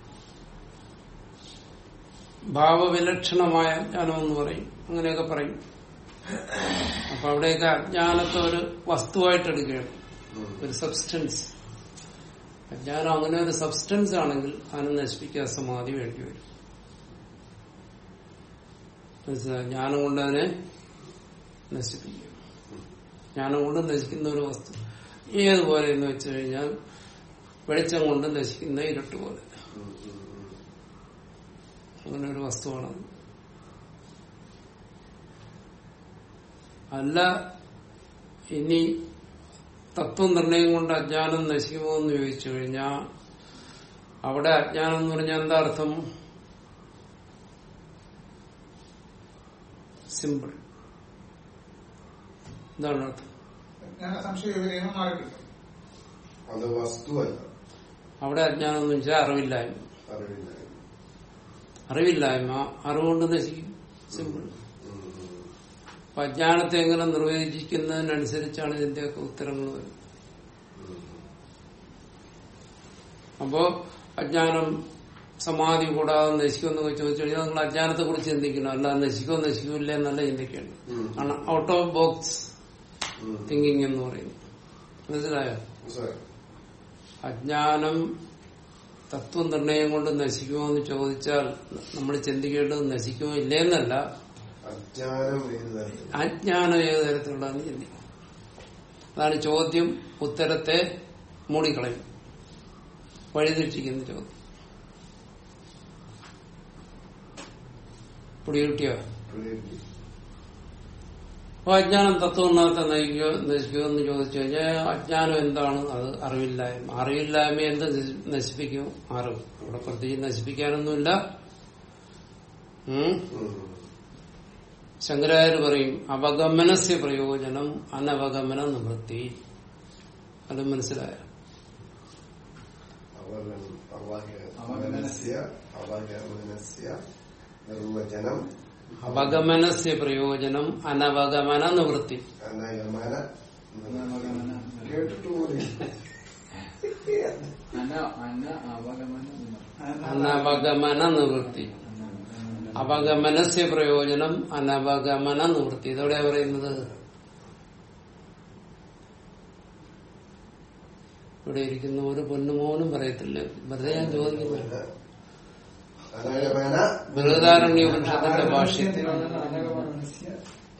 ഭാവവിലക്ഷണമായ അജ്ഞാനം എന്ന് പറയും അങ്ങനെയൊക്കെ പറയും അപ്പൊ അവിടെയൊക്കെ അജ്ഞാനത്തെ ഒരു വസ്തുവായിട്ട് എടുക്കുകയാണ് ഉം. ഒരു സബ്സ്റ്റൻസ് അജ്ഞാനം അങ്ങനെ ഒരു സബ്സ്റ്റൻസ് ആണെങ്കിൽ അതിനെ നശിപ്പിക്കാൻ സമാധി വേണ്ടി വരും മനസ്സിലായോ? ജ്ഞാനം കൊണ്ട് അതിനെ നശിപ്പിക്കും ജ്ഞാനം കൊണ്ട് നശിക്കുന്ന ഒരു വസ്തു ഏതുപോലെ എന്ന് വെച്ച് കഴിഞ്ഞാൽ വെളിച്ചം കൊണ്ട് നശിക്കുന്ന ഇരുട്ട് പോലെ ഉം. ഉം. ഉം. അങ്ങനെ ഒരു വസ്തുവാണത് അല്ല ഇനി തത്വനിർണയം കൊണ്ട് അജ്ഞാനം നശിക്കുമോ എന്ന് ചോദിച്ചു കഴിഞ്ഞാൽ അവിടെ അജ്ഞാനം എന്ന് പറഞ്ഞാൽ എന്താ അർത്ഥം സിമ്പിൾ എന്താണ് അർത്ഥം ഞാൻ സംശയം വിനയം മാറി കിട്ടും അത് വസ്തുവല്ല അവിടെ അജ്ഞാനം എന്ന് വെച്ചാൽ അറിവില്ലായ്മ അറിവില്ല അറിവില്ലായ്മ അറിവുകൊണ്ട് നശിക്കും സിമ്പിൾ ഉം. ഉം. അപ്പൊ അജ്ഞാനത്തെ എങ്ങനെ നിർവചിക്കുന്നതിനനുസരിച്ചാണ് ഇതിന്റെയൊക്കെ ഉത്തരങ്ങൾ വരുന്നത് ഉം. അപ്പോ അജ്ഞാനം സമാധി കൂടാതെ നശിക്കുമെന്നൊക്കെ ചോദിച്ചു കഴിഞ്ഞാൽ നിങ്ങൾ അജ്ഞാനത്തെ കുറിച്ച് ചിന്തിക്കണം അല്ലാതെ നശിക്കുമോ നശിക്കൂല്ല എന്നല്ല ചിന്തിക്കേണ്ടത് ഉം. ആണ് ഔട്ട് ഓഫ് ബോക്സ് ഉം. തിങ്കിങ് എന്ന് പറയുന്നത് മനസ്സിലായോ മനസ്സിലായോ? അജ്ഞാനം തത്വനിർണയം കൊണ്ട് നശിക്കുമോ എന്ന് ചോദിച്ചാൽ നമ്മൾ ചിന്തിക്കേണ്ടത് നശിക്കുമോ ഇല്ലേ എന്നല്ല അജ്ഞാനം ഏത് തരത്തിൽ അജ്ഞാനം ഏത് തരത്തിലുള്ളതെന്ന് ചിന്തിക്കും അതാണ് ചോദ്യം ഉത്തരത്തെ മൂടിക്കളയും വഴിതെറ്റിക്കുന്ന ചോദ്യം പിടികിട്ടിയോ പിടികിട്ടി. അപ്പൊ അജ്ഞാനം തത്വനിർണയത്തെ നയിക്കോ നശിക്കുമോ എന്ന് ചോദിച്ചു കഴിഞ്ഞാൽ അജ്ഞാനം എന്താണ് അത് അറിവില്ലായ്മ അറിവില്ലായ്മ എന്ത് നശി- നശിപ്പിക്കും അറിവ് ഇവിടെ പ്രത്യേകിച്ച് നശിപ്പിക്കാനൊന്നുമില്ല ഉം ഉം. ശങ്കരാചാര്യ പറയും അവഗമനസ്യ പ്രയോജനം അനവഗമന നിവൃത്തി അത് മനസ്സിലായ അവഗമനം. അവഗ- അവഗമനസ്യ അവഗമനസ്യ നിർവചനം അവഗമനസ്യ പ്രയോജനം അനവഗമന നിവൃത്തി അനഗമന അനവഗമന. കേട്ടിട്ട് പോലും അന അന അവഗമനം അനവഗമന നിവൃത്തി അവഗമനസ്യ പ്രയോജനം അനവഗമന നിവൃത്തി ഇതോടെ പറയുന്നത് ഇവിടെ ഇരിക്കുന്ന ഒരു പൊന്നുമോനും പറയത്തില്ല വെറുതെ ഞാൻ ചോദിക്കുന്നു അനഗമന ബൃഹദാരണ്യപനിഷത്തിന്റെ ഭാഷ്യത്തിൽ അനഗമനസ്യ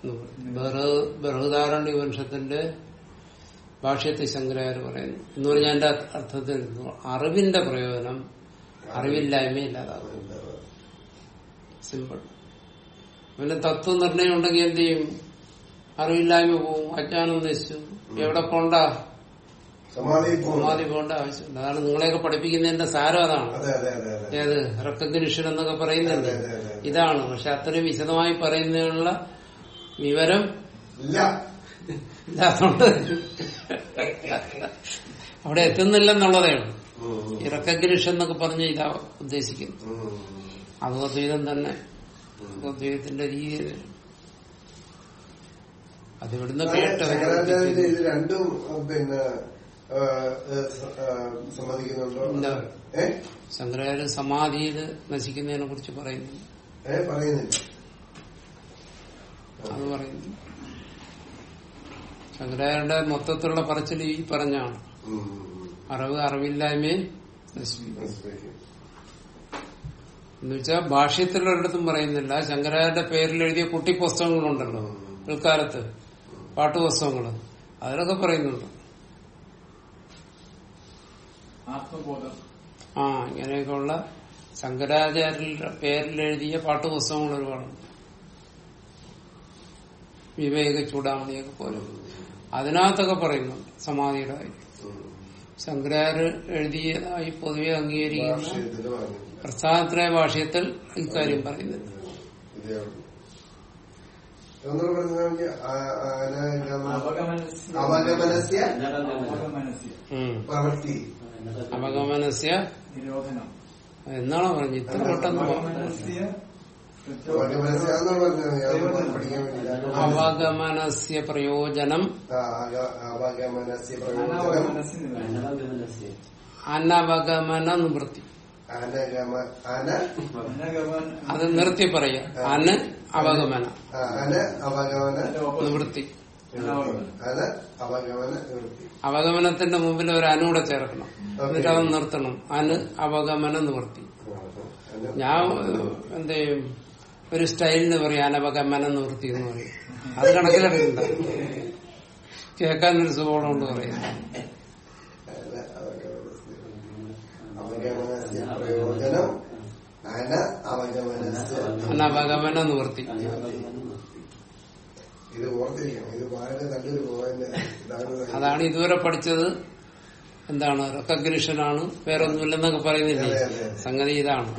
ബൃഹദാരണ്യപനിഷത്തിന്റെ ഭാഷ്യത്തിൽ ശങ്കരാചാര്യ പറയുന്നു എന്ന് പറഞ്ഞാൽ എന്റെ അർത്ഥത്തിൽ അറിവിന്റെ പ്രയോജനം അറിവില്ലായ്മയില്ലാതാകും സിമ്പിൾ പിന്നെ തത്വനിർണയം ഉണ്ടെങ്കിൽ എന്ത് ചെയ്യും അറിവില്ലായ്മ പോവും അജ്ഞാനം നശിച്ചു എവിടെ പോണ്ട സമാധി സമാധി പോകേണ്ട ആവശ്യമില്ല അതാണ് നിങ്ങളെയൊക്കെ പഠിപ്പിക്കുന്നതിന്റെ സാരം അതാണ് അതെ അതെ അതെ അതെ ഏത് റെക്കഗ്നിഷൻ എന്നൊക്കെ പറയുന്നുണ്ട് അതെ, അതെ, അതെ. ഇതാണ് പക്ഷെ അത്രയും വിശദമായി പറയുന്നതിനുള്ള വിവരം ഇല്ല ഇല്ലാത്തതുകൊണ്ട് അവിടെ എത്തുന്നില്ലെന്നുള്ളതേ ഉള്ളൂ ഉം. ഈ റെക്കഗ്നിഷൻ എന്നൊക്കെ പറഞ്ഞ് ഇതാ ഉദ്ദേശിക്കുന്നു ഉം. അദ്വൈതം തന്നെ അദ്വൈതത്തിന്റെ രീതി തന്നെ. അത് ഇവിടുന്ന് കേട്ട് ശങ്കരാചാര്യന്റെ ഇത് രണ്ടും ഉം, പിന്നെ ആ, ഏ, സ- ആ, സമ്മതിക്കുന്നുണ്ടോ ഇല്ല. ഏ ശങ്കരാചാര്യ സമാധിയിൽ നശിക്കുന്നതിനെ കുറിച്ച് പറയുന്നു ഏ പറയുന്നില്ല അത് പറയുന്നു ശങ്കരാചാര്യന്റെ മൊത്തത്തിലുള്ള പറച്ചിൽ ഈ പറഞ്ഞാണ് ഉം, ഉം, അറിവ് അറിവില്ലായ്മയെ നശിപ്പിക്കും ഉം. മനസ്സിലാക്കി. എന്ന് വെച്ചാൽ ഭാഷ്യത്തിലൊരിടത്തും പറയുന്നില്ല ശങ്കരാചാര്യന്റെ പേരിൽ എഴുതിയ കുട്ടി പുസ്തകങ്ങളുണ്ടല്ലോ പിൽക്കാലത്ത് പാട്ടുപുസ്തകങ്ങള് അതിലൊക്കെ പറയുന്നുണ്ട് ആത്മബോധം ആ ഇങ്ങനെയൊക്കെയുള്ള ശങ്കരാചാര്യരുടെ പേരിൽ എഴുതിയ പാട്ടുപുസ്തകങ്ങൾ ഒരുപാടുണ്ട് വിവേക ചൂടാമണിയൊക്കെ പോലെ അതിനകത്തൊക്കെ പറയുന്നുണ്ട് സമാധിയുടെ കാര്യം ഉം. ശങ്കരാചാര്യ എഴുതിയതായി പൊതുവെ അംഗീകരിക്കുന്ന ഭാഷ്യത്തില് പറഞ്ഞിട്ടില്ല. പ്രസ്ഥാനത്രയ ഭാഷ്യത്തിൽ ഇക്കാര്യം പറയുന്നുണ്ട് ഇതേ ഉള്ളൂ. ഒന്നുകൂടെ പറഞ്ഞ അനഗമ അവഗമനസ്യ അവഗമനസ്യ അവഗമനസ്യ ഉം. പ്രവൃത്തി അവഗമനസ്യ നിരോധനം എന്നാണോ പറഞ്ഞു ഇത്ര പെട്ടെന്ന് പോ- അവഗമനസ്യ അവഗമനസ്യ എന്നാണ് പറഞ്ഞത് ഞാൻ പഠിക്കാൻ വേണ്ടി അവഗമനസ്യ പ്രയോജനം ആ, അക- അവഗമനസ്യ പ്രയോജനം അനാവഗമനസ്യ നിരോധനം അനവഗമനസ്യ അനവഗമന നിവൃത്തി അനഗമ അന അനഗമൻ അത് നിർത്തി പറയാ അന് അവഗമന ആ, അന അവഗമന നിവൃത്തി അനാവഗമനം അന അവഗമന നിവൃത്തി അവഗമനത്തിന്റെ മുമ്പിൽ ഒരു അനുകൂടെ ചേർക്കണം എന്നിട്ട് അത് നിർത്തണം അന് അവഗമന നിവൃത്തി അന- ഞാൻ ഏഹ്, എന്ത് ചെയ്യും ഒരു സ്റ്റൈലിന് പറയും അനവഗമന നിവൃത്തി എന്ന് പറയും അത് കണക്കിലെടുക്കണ്ട കേൾക്കാൻ ഒരു സുഖമുണ്ട് പറയും അന അവഗമനസ്യ അവഗമനസ്യ പ്രയോജനം അന അവഗമനസ്യ അനവഗമന നിവൃത്തി ഇത് ഓർത്തിരിക്കണം ഇത് വളരെ നല്ലൊരു പോയിന്റ് ഇതാണ് അതാണ് ഇതുവരെ പഠിച്ചത് എന്താണ് റെക്കഗ്നിഷനാണ് വേറെ ഒന്നുമില്ലെന്നൊക്കെ പറയുന്നില്ലേ അതെ, അതെ, അതെ. സംഗതി ഇതാണ്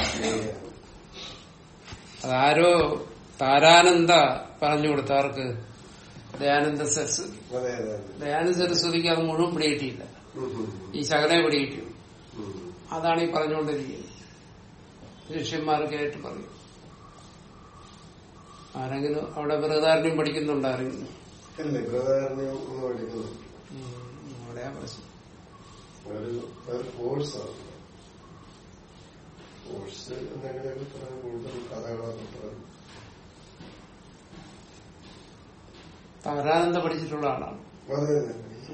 അതാരോ താരാനന്ദ പറഞ്ഞു കൊടുത്ത ആർക്ക് ദയാനന്ദ സരസ്വതി അതെ അതെ അതെ ദയാനന്ദ സരസ്വതിക്ക് അത് മുഴുവൻ പിടികിട്ടിയില്ല ഉം, ഉം, ഈ ശകലേ പിടികിട്ടിയുള്ളൂ ഉം. അതാണ് ഈ പറഞ്ഞുകൊണ്ടിരിക്കുന്നത് ശിഷ്യന്മാർക്ക് ആയിട്ട് പറയും ആരെങ്കിലും അവിടെ ബൃഹദാരണ്യം പഠിക്കുന്നുണ്ടായിരുന്നു അല്ലേ പ്രധാനം ഒന്ന് പഠിക്കുന്നു അവിടെയാ പ്രശ്നം ഒരു ഒരു കോഴ്സാണ് കോഴ്സ് എന്തെങ്കിലുമൊക്കെ പറയാൻ കൂടുതൽ കഥകളൊക്കെ പറയും താരാനന്ദ പഠിച്ചിട്ടുള്ള ആളാണ് അതെ അതെ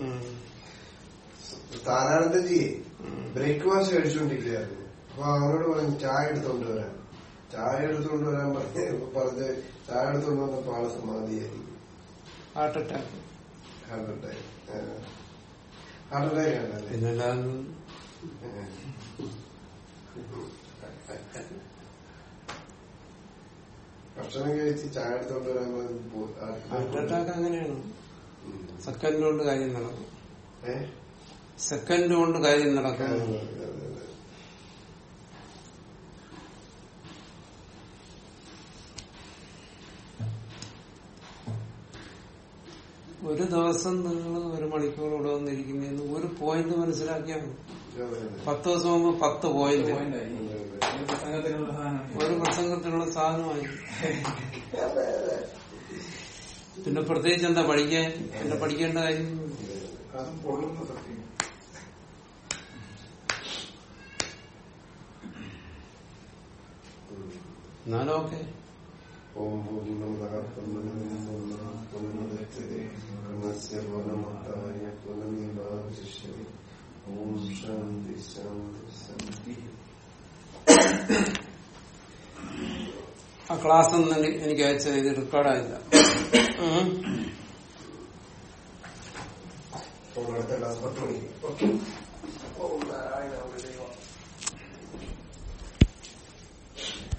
താരാനന്ദജി ബ്രേക്ക്ഫാസ്റ്റ് കഴിച്ചുകൊണ്ടിരിക്കുകയായിരുന്നു അപ്പൊ അവനോട് പറഞ്ഞു ചായ എടുത്തോണ്ട് വരാൻ ചായ എടുത്തോണ്ട് വരാൻ പറഞ്ഞ് പറഞ്ഞ് ചായ എടുത്തോണ്ട് വന്നപ്പോ ആള് സമാധിയായി heart attack heart attack heart attack ആണല്ലേ പിന്നെ അല്ലാതെ ഭക്ഷണം കഴിച്ച് ചായ എടുത്തോണ്ട് വരാൻ പറഞ്ഞ് പോ- ആൾക്ക് ഹാർട്ട് അറ്റാക്ക് അങ്ങനെയാണ് ഉം. സെക്കൻഡ് കൊണ്ട് കാര്യം നടക്കും ഏ? സെക്കൻഡ് കൊണ്ട് കാര്യം നടക്കും അതെ, അതെ, അതെ. ഒരു ദിവസം നിങ്ങൾ ഒരു മണിക്കൂർ ഇവിടെ വന്നിരിക്കുന്നതിന് ഒരു പോയിന്റ് മനസ്സിലാക്കിയാൽ മതി. അതെ, അതെ. പത്ത് ദിവസം മുമ്പ് പത്ത് പോയിന്റ് പോയിന്റായി അതെ, അതെ. ഒരു പ്രസംഗത്തിനുള്ള സാധനം ഒരു പ്രസംഗത്തിനുള്ള സാധനമായി പിന്നെ പ്രത്യേകിച്ച് എന്താ പഠിക്കാൻ പിന്നെ പഠിക്കേണ്ട കാര്യം അതും പൊള്ളുന്ന സത്യം എന്നാലും ഓക്കെ ഓം പൂർണ്ണമദഃ പൂർണ്ണമിദം പൂർണ്ണമുദച്യത്തെ പൂർണ്ണസ്യ പൂർണ്ണമാദായ പൂർണ്ണമേവാവശിഷ്യത്തെ ഓം ശാന്തി ശാന്തി ശാന്തി ആ ക്ലാസ് ഒന്നും എനി- എനിക്ക് അയച്ചത് ഇത് റെക്കോർഡായില്ല ഉം. അപ്പോൾ അടുത്ത ക്ലാസ് പത്ത് മണിക്ക് ഓക്കെ ഓം നാരായണ ഗുരുദേവ